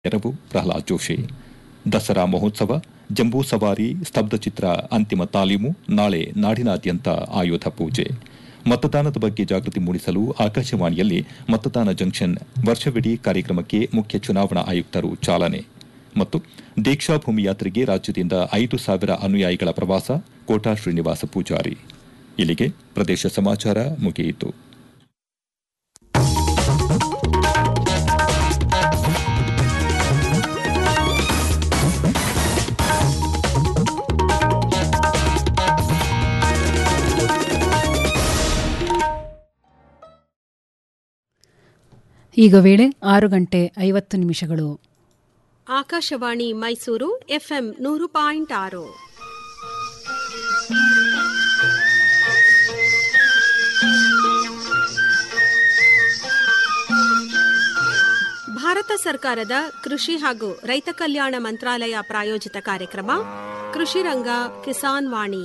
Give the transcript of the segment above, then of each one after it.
ನೆರವು ಪ್ರಹ್ಲಾದ್ ಜೋಶಿ ದಸರಾ ಮಹೋತ್ಸವ ಜಂಬೂ ಸವಾರಿ ಸ್ತಬ್ಧಚಿತ್ರ ಅಂತಿಮ ತಾಲೀಮು ನಾಳೆ ನಾಡಿನಾದ್ಯಂತ ಆಯುಧ ಪೂಜೆ ಮತದಾನದ ಬಗ್ಗೆ ಜಾಗೃತಿ ಮೂಡಿಸಲು ಆಕಾಶವಾಣಿಯಲ್ಲಿ ಮತದಾನ ಜಂಕ್ಷನ್ ವರ್ಷವಿಡೀ ಕಾರ್ಯಕ್ರಮಕ್ಕೆ ಮುಖ್ಯ ಚುನಾವಣಾ ಆಯುಕ್ತರು ಚಾಲನೆ ಮತ್ತು ದೀಕ್ಷಾಭೂಮಿ ಯಾತ್ರೆಗೆ ರಾಜ್ಯದಿಂದ ಐದು ಸಾವಿರ ಅನುಯಾಯಿಗಳ ಪ್ರವಾಸ ಕೋಟಾ ಶ್ರೀನಿವಾಸ ಪೂಜಾರಿ ಇಲ್ಲಿಗೆ ಪ್ರದೇಶ ಸಮಾಚಾರ ಮುಗಿಯಿತು ಈಗ ವೇಳೆ ಆರು ಗಂಟೆ ಐವತ್ತು ನಿಮಿಷಗಳು ಆಕಾಶವಾಣಿ ಮೈಸೂರು ಎಫ್ಎಂ ನೂರು ಪಾಯಿಂಟ್ ಆರು ಭಾರತ ಸರ್ಕಾರದ ಕೃಷಿ ಹಾಗೂ ರೈತ ಕಲ್ಯಾಣ ಮಂತ್ರಾಲಯ ಪ್ರಾಯೋಜಿತ ಕಾರ್ಯಕ್ರಮ ಕೃಷಿ ರಂಗ ಕಿಸಾನ್ ವಾಣಿ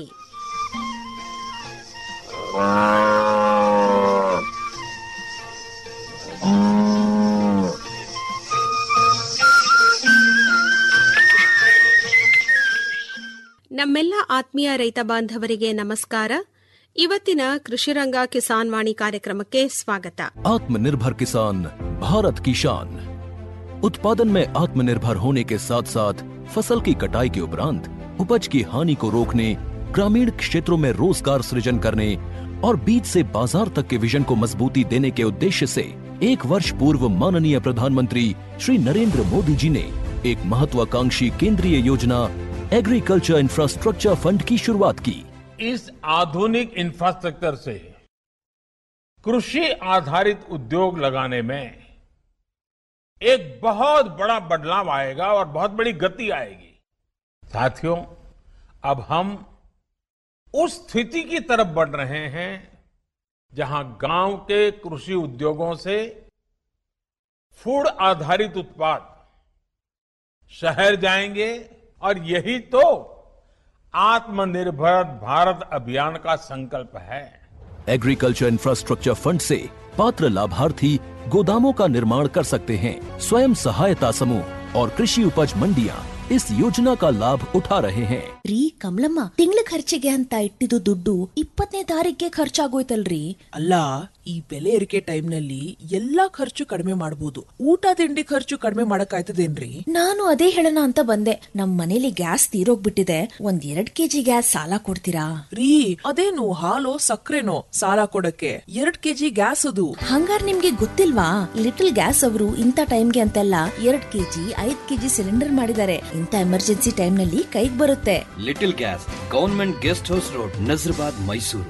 ನಮ್ಮೆಲ್ಲ ಆತ್ಮೀಯ ರೈತ ಬಾಂಧವರಿಗೆ ನಮಸ್ಕಾರ ಇವತ್ತಿನ ಕೃಷಿರಂಗ ಕಿಸಾನ್ ವಾಣಿ ಕಾರ್ಯಕ್ರಮಕ್ಕೆ ಸ್ವಾಗತ आत्मनिर्भर किसान भारत की शान उत्पादन में आत्मनिर्भर होने के साथ साथ फसल की कटाई के उपरांत उपज की हानि को रोकने ग्रामीण क्षेत्रों में रोजगार सृजन करने और बीज से बाजार तक के विजन को मजबूती देने के उद्देश्य से एक वर्ष पूर्व माननीय प्रधानमंत्री श्री नरेंद्र मोदी जी ने एक महत्वाकांक्षी केंद्रीय योजना एग्रीकल्चर इंफ्रास्ट्रक्चर फंड की शुरुआत की इस आधुनिक इंफ्रास्ट्रक्चर से कृषि आधारित उद्योग लगाने में एक बहुत बड़ा बदलाव आएगा और बहुत बड़ी गति आएगी साथियों अब हम उस स्थिति की तरफ बढ़ रहे हैं जहां गांव के कृषि उद्योगों से फूड आधारित उत्पाद शहर जाएंगे और यही तो आत्मनिर्भर भारत अभियान का संकल्प है एग्रीकल्चर इंफ्रास्ट्रक्चर फंड से पात्र लाभार्थी गोदामों का निर्माण कर सकते हैं स्वयं सहायता समूह और कृषि उपज मंडियां इस योजना का लाभ उठा रहे हैं ರೀ ಕಮಲಮ್ಮ ತಿಂಗಳ ಖರ್ಚಿಗೆ ಅಂತ ಇಟ್ಟಿದ್ದು ದುಡ್ಡು ಇಪ್ಪತ್ತನೇ ತಾರೀಕಿಗೆ ಖರ್ಚಾಗೋಯ್ತಲ್ರಿ ಅಲ್ಲ ಈ ಬೆಲೆ ಏರಿಕೆ ಟೈಮ್ನಲ್ಲಿ ಎಲ್ಲಾ ಖರ್ಚು ಕಡಿಮೆ ಮಾಡಬಹುದು ಊಟ ತಿಂಡಿ ಖರ್ಚು ಕಡಿಮೆ ಮಾಡಕ್ಕಾಯ್ತದೇನ್ರಿ ನಾನು ಅದೇ ಹೇಳೋಣ ಅಂತ ಬಂದೆ ನಮ್ ಮನೇಲಿ ಗ್ಯಾಸ್ ತೀರೋಗ್ಬಿಟ್ಟಿದೆ ಒಂದ್ ಎರಡ್ ಕೆಜಿ ಗ್ಯಾಸ್ ಸಾಲ ಕೊಡ್ತೀರಾ ರೀ ಅದೇನು ಹಾಲು ಸಕ್ಕರೆನೋ ಸಾಲ ಕೊಡಕ್ಕೆ ಎರಡ್ ಕೆಜಿ ಗ್ಯಾಸ್ ಅದು ಹಂಗಾರ್ ನಿಮ್ಗೆ ಗೊತ್ತಿಲ್ವಾ ಲಿಟಲ್ ಗ್ಯಾಸ್ ಅವರು ಇಂಥ ಟೈಮ್ಗೆ ಅಂತೆಲ್ಲ ಎರಡ್ ಕೆಜಿ ಐದ್ ಕೆಜಿ ಸಿಲಿಂಡರ್ ಮಾಡಿದ್ದಾರೆ ಇಂಥ ಎಮರ್ಜೆನ್ಸಿ ಟೈಮ್ ನಲ್ಲಿ ಕೈಗ್ ಬರುತ್ತೆ little gas government guest house road Nazarbad Mysuru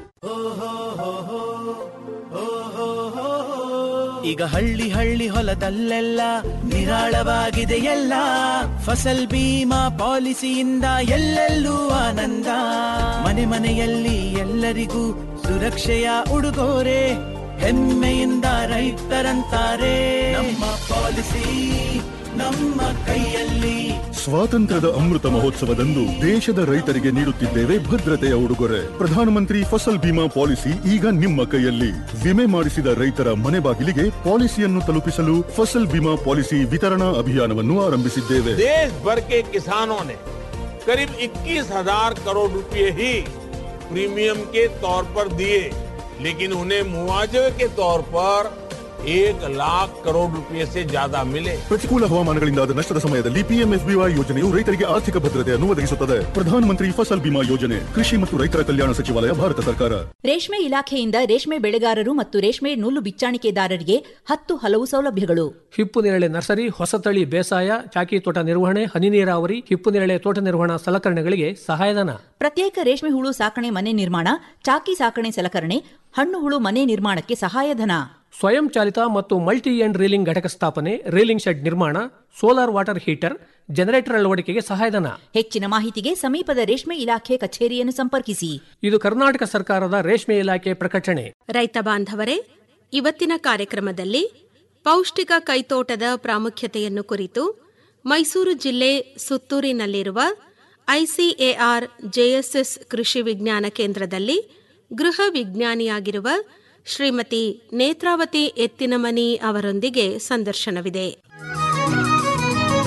ಈಗ ಹಳ್ಳಿ ಹಳ್ಳಿ ಹೊಲದಲ್ಲೆಲ್ಲ ನಿರಾಳವಾಗಿದೆ ಎಲ್ಲ ಫಸಲ್ ಬೀಮಾ ಪಾಲಿಸಿಯಿಂದ ಎಲ್ಲೆಲ್ಲೂ ಆನಂದ ಮನೆ ಮನೆಯಲ್ಲಿ ಎಲ್ಲರಿಗೂ ಸುರಕ್ಷೆಯ ಉಡುಗೊರೆ ಹೆಮ್ಮೆಯಿಂದ ರೈತರಂತಾರೆ ನಮ್ಮ ಪಾಲಿಸಿ ನಮ್ಮ ಕೈಯಲ್ಲಿ ಸ್ವಾತಂತ್ರ್ಯದ ಅಮೃತ ಮಹೋತ್ಸವದಂದು ದೇಶದ ರೈತರಿಗೆ ನೀಡುತ್ತಿದ್ದೇವೆ ಭದ್ರತೆಯ ಉಡುಗೊರೆ ಪ್ರಧಾನಮಂತ್ರಿ ಫಸಲ್ ಬಿಮಾ ಪಾಲಿಸಿ ಈಗ ನಿಮ್ಮ ಕೈಯಲ್ಲಿ ವಿಮೆ ಮಾಡಿಸಿದ ರೈತರ ಮನೆ ಬಾಗಿಲಿಗೆ ಪಾಲಿಸಿಯನ್ನು ತಲುಪಿಸಲು ಫಸಲ್ ಬಿಮಾ ಪಾಲಿಸಿ ವಿತರಣಾ ಅಭಿಯಾನವನ್ನು ಆರಂಭಿಸಿದ್ದೇವೆ देश भर के किसानों ने करीब 21,000 करोड़ रुपए ही प्रीमियम के तौर पर दिए लेकिन उन्हें मुआवजे के तौर पर एक लाख करोड़ रुपए से ज्यादा मिले ಪ್ರತಿಕೂಲ ಹವಾಮಾನಗಳಿಂದಾದ ನಷ್ಟದ ಸಮಯದಲ್ಲಿ ಪಿಎಂಎಫ್ಬಿವೈ ಯೋಜನೆಯು ರೈತರಿಗೆ ಆರ್ಥಿಕ ಭದ್ರತೆಯನ್ನು ಒದಗಿಸುತ್ತದೆ ಪ್ರಧಾನಮಂತ್ರಿ ಫಸಲ್ ಬಿಮಾ ಯೋಜನೆ ಕೃಷಿ ಮತ್ತು ರೈತರ ಕಲ್ಯಾಣ ಸಚಿವಾಲಯ ಭಾರತ ಸರ್ಕಾರ ರೇಷ್ಮೆ ಇಲಾಖೆಯಿಂದ ರೇಷ್ಮೆ ಬೆಳೆಗಾರರು ಮತ್ತು ರೇಷ್ಮೆ ನೂಲು ಬಿಚ್ಚಾಣಿಕೆದಾರರಿಗೆ ಹತ್ತು ಹಲವು ಸೌಲಭ್ಯಗಳು ಹಿಪ್ಪು ನೇರಳೆ ನರ್ಸರಿ ಹೊಸತಳಿ ಬೇಸಾಯ ಚಾಕಿ ತೋಟ ನಿರ್ವಹಣೆ ಹನಿ ನೀರಾವರಿ ಹಿಪ್ಪು ನೇರಳೆ ತೋಟ ನಿರ್ವಹಣಾ ಸಲಕರಣೆಗಳಿಗೆ ಸಹಾಯಧನ ಪ್ರತ್ಯೇಕ ರೇಷ್ಮೆ ಹುಳು ಸಾಕಣೆ ಮನೆ ನಿರ್ಮಾಣ ಚಾಕಿ ಸಾಕಣೆ ಸಲಕರಣೆ ಹಣ್ಣು ಹುಳು ಮನೆ ನಿರ್ಮಾಣಕ್ಕೆ ಸಹಾಯಧನ ಸ್ವಯಂ ಚಾಲಿತ ಮತ್ತು ಮಲ್ಟಿ ಎಂಡ್ ರೀಲಿಂಗ್ ಘಟಕ ಸ್ಥಾಪನೆ ರೀಲಿಂಗ್ ಶೆಡ್ ನಿರ್ಮಾಣ ಸೋಲಾರ್ ವಾಟರ್ ಹೀಟರ್ ಜನರೇಟರ್ ಅಳವಡಿಕೆಗೆ ಸಹಾಯಧನ ಹೆಚ್ಚಿನ ಮಾಹಿತಿಗೆ ಸಮೀಪದ ರೇಷ್ಮೆ ಇಲಾಖೆ ಕಚೇರಿಯನ್ನು ಸಂಪರ್ಕಿಸಿ ಇದು ಕರ್ನಾಟಕ ಸರ್ಕಾರದ ರೇಷ್ಮೆ ಇಲಾಖೆ ಪ್ರಕಟಣೆ ರೈತ ಬಾಂಧವರೇ ಇವತ್ತಿನ ಕಾರ್ಯಕ್ರಮದಲ್ಲಿ ಪೌಷ್ಟಿಕ ಕೈತೋಟದ ಪ್ರಾಮುಖ್ಯತೆಯನ್ನು ಕುರಿತು ಮೈಸೂರು ಜಿಲ್ಲೆ ಸುತ್ತೂರಿನಲ್ಲಿರುವ ಐಸಿಎಆರ್ ಜೆಎಸ್ಎಸ್ ಕೃಷಿ ವಿಜ್ಞಾನ ಕೇಂದ್ರದಲ್ಲಿ ಗೃಹ ವಿಜ್ಞಾನಿಯಾಗಿರುವ ಶ್ರೀಮತಿ ನೇತ್ರಾವತಿ ಎತ್ತಿನಮನಿ ಅವರೊಂದಿಗೆ ಸಂದರ್ಶನವಿದೆ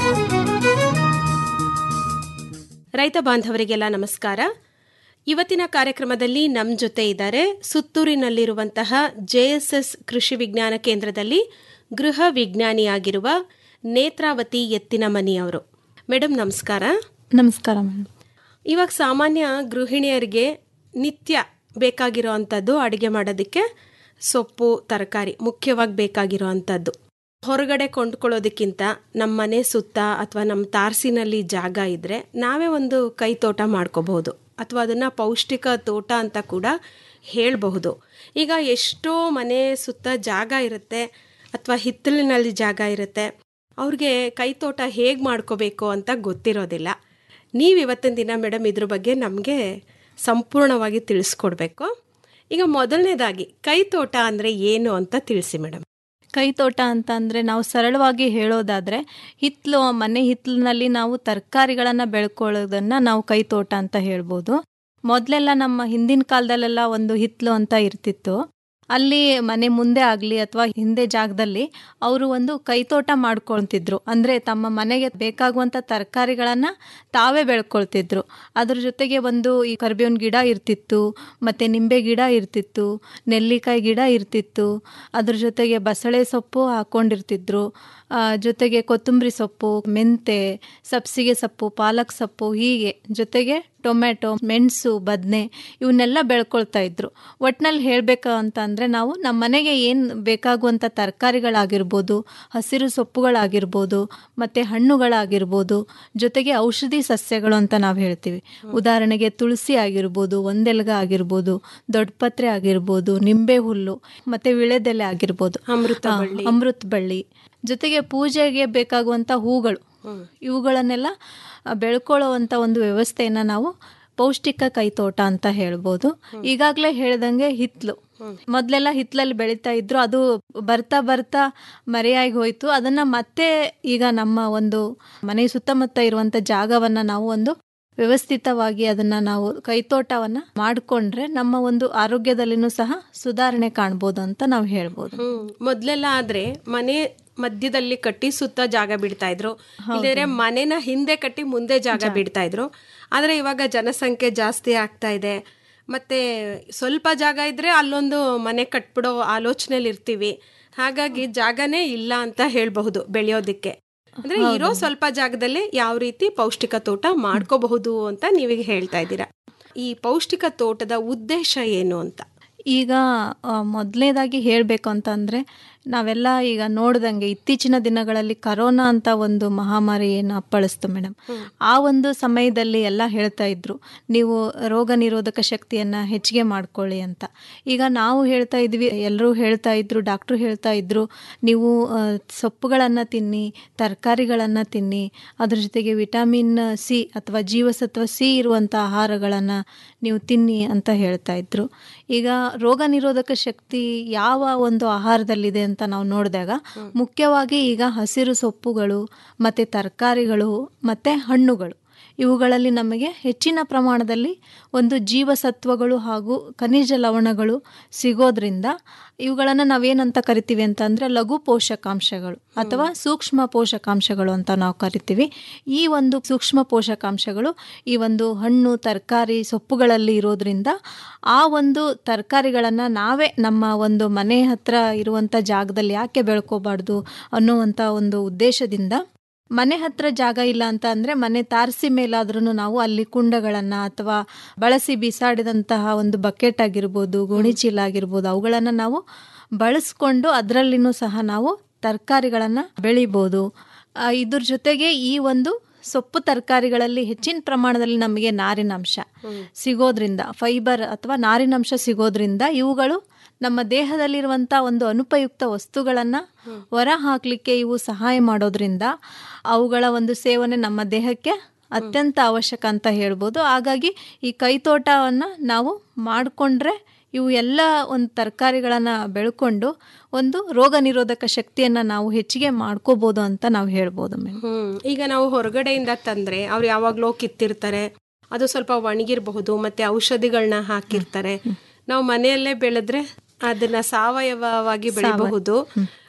ರೈತ ಬಾಂಧವರಿಗೆಲ್ಲ ನಮಸ್ಕಾರ ಇವತ್ತಿನ ಕಾರ್ಯಕ್ರಮದಲ್ಲಿ ನಮ್ಮ ಜೊತೆ ಇದ್ದಾರೆ ಸುತ್ತೂರಿನಲ್ಲಿರುವಂತಹ ಜೆಎಸ್ಎಸ್ ಕೃಷಿ ವಿಜ್ಞಾನ ಕೇಂದ್ರದಲ್ಲಿ ಗೃಹ ವಿಜ್ಞಾನಿಯಾಗಿರುವ ನೇತ್ರಾವತಿ ಎತ್ತಿನಮನಿ ಅವರು ಮೇಡಮ್ ನಮಸ್ಕಾರ ನಮಸ್ಕಾರ ಮೇಡಮ್ ಇವಾಗ ಸಾಮಾನ್ಯ ಗೃಹಿಣಿಯರಿಗೆ ನಿತ್ಯ ಬೇಕಾಗಿರೋ ಅಂಥದ್ದು ಅಡುಗೆ ಮಾಡೋದಕ್ಕೆ ಸೊಪ್ಪು ತರಕಾರಿ ಮುಖ್ಯವಾಗಿ ಬೇಕಾಗಿರೋ ಅಂಥದ್ದು ಹೊರಗಡೆ ಕೊಂಡ್ಕೊಳ್ಳೋದಕ್ಕಿಂತ ನಮ್ಮ ಮನೆ ಸುತ್ತ ಅಥವಾ ನಮ್ಮ ತಾರಸಿನಲ್ಲಿ ಜಾಗ ಇದ್ದರೆ ನಾವೇ ಒಂದು ಕೈ ತೋಟ ಮಾಡ್ಕೋಬಹುದು ಅಥವಾ ಅದನ್ನು ಪೌಷ್ಟಿಕ ತೋಟ ಅಂತ ಕೂಡ ಹೇಳಬಹುದು ಈಗ ಎಷ್ಟೋ ಮನೆ ಸುತ್ತ ಜಾಗ ಇರುತ್ತೆ ಅಥವಾ ಹಿತ್ತಲಿನಲ್ಲಿ ಜಾಗ ಇರುತ್ತೆ ಅವ್ರಿಗೆ ಕೈ ತೋಟ ಹೇಗೆ ಮಾಡ್ಕೋಬೇಕು ಅಂತ ಗೊತ್ತಿರೋದಿಲ್ಲ ನೀವು ಇವತ್ತಿನ ದಿನ ಮೇಡಮ್ ಇದ್ರ ಬಗ್ಗೆ ನಮಗೆ ಸಂಪೂರ್ಣವಾಗಿ ತಿಳಿಸ್ಕೊಡ್ಬೇಕು ಈಗ ಮೊದಲನೇದಾಗಿ ಕೈ ತೋಟ ಅಂದರೆ ಏನು ಅಂತ ತಿಳಿಸಿ ಮೇಡಮ್ ಕೈ ತೋಟ ಅಂತ ಅಂದರೆ ನಾವು ಸರಳವಾಗಿ ಹೇಳೋದಾದರೆ ಹಿತ್ತಲು ಮನೆ ಹಿತ್ತಲಿನಲ್ಲಿ ನಾವು ತರಕಾರಿಗಳನ್ನು ಬೆಳ್ಕೊಳ್ಳೋದನ್ನು ನಾವು ಕೈ ತೋಟ ಅಂತ ಹೇಳ್ಬೋದು ಮೊದಲೆಲ್ಲ ನಮ್ಮ ಹಿಂದಿನ ಕಾಲದಲ್ಲೆಲ್ಲ ಒಂದು ಹಿತ್ತಲು ಅಂತ ಇರ್ತಿತ್ತು ಅಲ್ಲಿ ಮನೆ ಮುಂದೆ ಆಗಲಿ ಅಥವಾ ಹಿಂದೆ ಜಾಗದಲ್ಲಿ ಅವರು ಒಂದು ಕೈತೋಟ ಮಾಡ್ಕೊಳ್ತಿದ್ರು ಅಂದರೆ ತಮ್ಮ ಮನೆಗೆ ಬೇಕಾಗುವಂಥ ತರಕಾರಿಗಳನ್ನು ತಾವೇ ಬೆಳ್ಕೊಳ್ತಿದ್ರು ಅದ್ರ ಜೊತೆಗೆ ಒಂದು ಈ ಕರಿಬೇವಿನ ಗಿಡ ಇರ್ತಿತ್ತು ಮತ್ತು ನಿಂಬೆ ಗಿಡ ಇರ್ತಿತ್ತು ನೆಲ್ಲಿಕಾಯಿ ಗಿಡ ಇರ್ತಿತ್ತು ಅದ್ರ ಜೊತೆಗೆ ಬಸಳೆ ಸೊಪ್ಪು ಹಾಕ್ಕೊಂಡಿರ್ತಿದ್ರು ಜೊತೆಗೆ ಕೊತ್ತಂಬರಿ ಸೊಪ್ಪು ಮೆಂತೆ ಸಬ್ಸಿಗೆ ಸೊಪ್ಪು ಪಾಲಕ್ ಸೊಪ್ಪು ಹೀಗೆ ಜೊತೆಗೆ ಟೊಮೆಟೊ ಮೆಣಸು ಬದನೆ ಇವನ್ನೆಲ್ಲ ಬೆಳ್ಕೊಳ್ತಾ ಇದ್ರು ಒಟ್ನಲ್ಲಿ ಹೇಳಬೇಕು ಅಂತ ಅಂದರೆ ನಾವು ನಮ್ಮ ಮನೆಗೆ ಏನು ಬೇಕಾಗುವಂಥ ತರಕಾರಿಗಳಾಗಿರ್ಬೋದು ಹಸಿರು ಸೊಪ್ಪುಗಳಾಗಿರ್ಬೋದು ಮತ್ತು ಹಣ್ಣುಗಳಾಗಿರ್ಬೋದು ಜೊತೆಗೆ ಔಷಧಿ ಸಸ್ಯಗಳು ಅಂತ ನಾವು ಹೇಳ್ತೀವಿ ಉದಾಹರಣೆಗೆ ತುಳಸಿ ಆಗಿರ್ಬೋದು ಒಂದೆಲ್ಗ ಆಗಿರ್ಬೋದು ದೊಡ್ಡಪತ್ರೆ ಆಗಿರ್ಬೋದು ನಿಂಬೆ ಹುಲ್ಲು ಮತ್ತು ವಿಳೆದೆಲೆ ಆಗಿರ್ಬೋದು ಅಮೃತ ಆ, ಬಳ್ಳಿ. ಅಮೃತ ಬಳ್ಳಿ ಜೊತೆಗೆ ಪೂಜೆಗೆ ಬೇಕಾಗುವಂಥ ಹೂಗಳು ಇವುಗಳನ್ನೆಲ್ಲ ಆ, ಬೆಳ್ಕೊಳ್ಳೋವಂಥ ಒಂದು ವ್ಯವಸ್ಥೆಯನ್ನು ನಾವು ಪೌಷ್ಟಿಕ ಕೈತೋಟ ಅಂತ ಹೇಳ್ಬೋದು ಈಗಾಗಲೇ ಹೇಳ್ದಂಗೆ ಹಿತ್ಲು ಮೊದಲೆಲ್ಲ ಹಿತ್ಲಲ್ಲಿ ಬೆಳೀತಾ ಇದ್ರು ಅದು ಬರ್ತಾ ಬರ್ತಾ ಮರೆಯಾಗಿ ಹೋಯ್ತು ಅದನ್ನ ಮತ್ತೆ ಈಗ ನಮ್ಮ ಒಂದು ಮನೆ ಸುತ್ತಮುತ್ತ ಇರುವಂತ ಜಾಗವನ್ನ ನಾವು ಒಂದು ವ್ಯವಸ್ಥಿತವಾಗಿ ಅದನ್ನ ನಾವು ಕೈತೋಟವನ್ನ ಮಾಡಿಕೊಂಡ್ರೆ ನಮ್ಮ ಒಂದು ಆರೋಗ್ಯದಲ್ಲಿನೂ ಸಹ ಸುಧಾರಣೆ ಕಾಣ್ಬೋದು ಅಂತ ನಾವು ಹೇಳ್ಬೋದು ಹ್ಮ್ ಮೊದ್ಲೆಲ್ಲ ಆದ್ರೆ ಮನೆ ಮಧ್ಯದಲ್ಲಿ ಕಟ್ಟಿ ಸುತ್ತ ಜಾಗ ಬಿಡ್ತಾ ಇದ್ರು ಇಲ್ಲದ್ರೆ ಮನೆನ ಹಿಂದೆ ಕಟ್ಟಿ ಮುಂದೆ ಜಾಗ ಬಿಡ್ತಾ ಇದ್ರು ಆದ್ರೆ ಇವಾಗ ಜನಸಂಖ್ಯೆ ಜಾಸ್ತಿ ಆಗ್ತಾ ಇದೆ ಮತ್ತೆ ಸ್ವಲ್ಪ ಜಾಗ ಇದ್ರೆ ಅಲ್ಲೊಂದು ಮನೆ ಕಟ್ಬಿಡೋ ಆಲೋಚನೆಯಲ್ಲಿ ಇರ್ತೀವಿ ಹಾಗಾಗಿ ಜಾಗನೇ ಇಲ್ಲ ಅಂತ ಹೇಳಬಹುದು ಬೆಳೆಯೋದಿಕ್ಕೆ ಅಂದ್ರೆ ಇರೋ ಸ್ವಲ್ಪ ಜಾಗದಲ್ಲೇ ಯಾವ ರೀತಿ ಪೌಷ್ಟಿಕ ತೋಟ ಮಾಡ್ಕೋಬಹುದು ಅಂತ ನೀವೀಗ ಹೇಳ್ತಾ ಇದ್ದೀರಾ ಈ ಪೌಷ್ಟಿಕ ತೋಟದ ಉದ್ದೇಶ ಏನು ಅಂತ ಈಗ ಮೊದಲನೇದಾಗಿ ಹೇಳಬೇಕು ಅಂತಂದರೆ ನಾವೆಲ್ಲ ಈಗ ನೋಡ್ದಂಗೆ ಇತ್ತೀಚಿನ ದಿನಗಳಲ್ಲಿ ಕರೋನಾ ಅಂತ ಒಂದು ಮಹಾಮಾರಿ ಏನು ಅಪ್ಪಳಿಸ್ತು ಮೇಡಮ್ ಆ ಒಂದು ಸಮಯದಲ್ಲಿ ಎಲ್ಲ ಹೇಳ್ತಾ ಇದ್ರು ನೀವು ರೋಗ ನಿರೋಧಕ ಶಕ್ತಿಯನ್ನು ಹೆಚ್ಚಿಗೆ ಮಾಡ್ಕೊಳ್ಳಿ ಅಂತ ಈಗ ನಾವು ಹೇಳ್ತಾ ಇದ್ವಿ ಎಲ್ಲರೂ ಹೇಳ್ತಾ ಇದ್ರು ಡಾಕ್ಟ್ರು ಹೇಳ್ತಾ ಇದ್ರು ನೀವು ಸೊಪ್ಪುಗಳನ್ನು ತಿನ್ನಿ ತರಕಾರಿಗಳನ್ನು ತಿನ್ನಿ ಅದ್ರ ಜೊತೆಗೆ ವಿಟಮಿನ್ ಸಿ ಅಥವಾ ಜೀವಸತ್ವ ಸಿ ಇರುವಂಥ ಆಹಾರಗಳನ್ನು ನೀವು ತಿನ್ನಿ ಅಂತ ಹೇಳ್ತಾ ಇದ್ರು ಈಗ ರೋಗ ನಿರೋಧಕ ಶಕ್ತಿ ಯಾವ ಒಂದು ಆಹಾರದಲ್ಲಿದೆ ಅಂತ ನಾವು ನೋಡಿದಾಗ ಮುಖ್ಯವಾಗಿ ಈಗ ಹಸಿರು ಸೊಪ್ಪುಗಳು ಮತ್ತು ತರಕಾರಿಗಳು ಮತ್ತು ಹಣ್ಣುಗಳು ಇವುಗಳಲ್ಲಿ ನಮಗೆ ಹೆಚ್ಚಿನ ಪ್ರಮಾಣದಲ್ಲಿ ಒಂದು ಜೀವಸತ್ವಗಳು ಹಾಗೂ ಖನಿಜ ಲವಣಗಳು ಸಿಗೋದ್ರಿಂದ ಇವುಗಳನ್ನು ನಾವೇನಂತ ಕರಿತೀವಿ ಅಂತ ಅಂದರೆ ಲಘು ಪೋಷಕಾಂಶಗಳು ಅಥವಾ ಸೂಕ್ಷ್ಮ ಪೋಷಕಾಂಶಗಳು ಅಂತ ನಾವು ಕರಿತೀವಿ ಈ ಒಂದು ಸೂಕ್ಷ್ಮ ಪೋಷಕಾಂಶಗಳು ಈ ಒಂದು ಹಣ್ಣು ತರಕಾರಿ ಸೊಪ್ಪುಗಳಲ್ಲಿ ಇರೋದ್ರಿಂದ ಆ ಒಂದು ತರಕಾರಿಗಳನ್ನು ನಾವೇ ನಮ್ಮ ಒಂದು ಮನೆ ಹತ್ರ ಇರುವಂಥ ಜಾಗದಲ್ಲಿ ಯಾಕೆ ಬೆಳ್ಕೋಬಾರ್ದು ಅನ್ನುವಂಥ ಒಂದು ಉದ್ದೇಶದಿಂದ ಮನೆ ಹತ್ರ ಜಾಗ ಇಲ್ಲ ಅಂತ ಅಂದರೆ ಮನೆ ತಾರಸಿ ಮೇಲಾದ್ರೂ ನಾವು ಅಲ್ಲಿ ಕುಂಡಗಳನ್ನು ಅಥವಾ ಬಳಸಿ ಬಿಸಾಡಿದಂತಹ ಒಂದು ಬಕೆಟ್ ಆಗಿರ್ಬೋದು ಗೋಣಿಚೀಲ ಆಗಿರ್ಬೋದು ಅವುಗಳನ್ನು ನಾವು ಬಳಸ್ಕೊಂಡು ಅದರಲ್ಲಿನೂ ಸಹ ನಾವು ತರಕಾರಿಗಳನ್ನು ಬೆಳಿಬೋದು ಆ, ಇದ್ರ ಜೊತೆಗೆ ಈ ಒಂದು ಸೊಪ್ಪು ತರಕಾರಿಗಳಲ್ಲಿ ಹೆಚ್ಚಿನ ಪ್ರಮಾಣದಲ್ಲಿ ನಮಗೆ ನಾರಿನಾಂಶ ಸಿಗೋದ್ರಿಂದ ಫೈಬರ್ ಅಥವಾ ನಾರಿನಾಂಶ ಸಿಗೋದ್ರಿಂದ ಇವುಗಳು ನಮ್ಮ ದೇಹದಲ್ಲಿರುವಂಥ ಒಂದು ಅನುಪಯುಕ್ತ ವಸ್ತುಗಳನ್ನು ಹೊರ ಹಾಕಲಿಕ್ಕೆ ಇವು ಸಹಾಯ ಮಾಡೋದ್ರಿಂದ ಅವುಗಳ ಒಂದು ಸೇವನೆ ನಮ್ಮ ದೇಹಕ್ಕೆ ಅತ್ಯಂತ ಅವಶ್ಯಕ ಅಂತ ಹೇಳ್ಬೋದು ಹಾಗಾಗಿ ಈ ಕೈತೋಟವನ್ನು ನಾವು ಮಾಡಿಕೊಂಡ್ರೆ ಇವು ಎಲ್ಲ ಒಂದು ತರಕಾರಿಗಳನ್ನು ಬೆಳ್ಕೊಂಡು ಒಂದು ರೋಗ ನಿರೋಧಕ ಶಕ್ತಿಯನ್ನು ನಾವು ಹೆಚ್ಚಿಗೆ ಮಾಡ್ಕೋಬೋದು ಅಂತ ನಾವು ಹೇಳ್ಬೋದು ಮೇಡಮ್ ಹ್ಮ್ ಈಗ ನಾವು ಹೊರಗಡೆಯಿಂದ ತಂದ್ರೆ ಅವ್ರು ಯಾವಾಗ್ಲೋ ಕಿತ್ತಿರ್ತಾರೆ ಅದು ಸ್ವಲ್ಪ ಒಣಗಿರಬಹುದು ಮತ್ತೆ ಔಷಧಿಗಳನ್ನ ಹಾಕಿರ್ತಾರೆ ನಾವು ಮನೆಯಲ್ಲೇ ಬೆಳೆದ್ರೆ ಅದನ್ನ ಸಾವಯವವಾಗಿ ಬೆಳಿಬಹುದು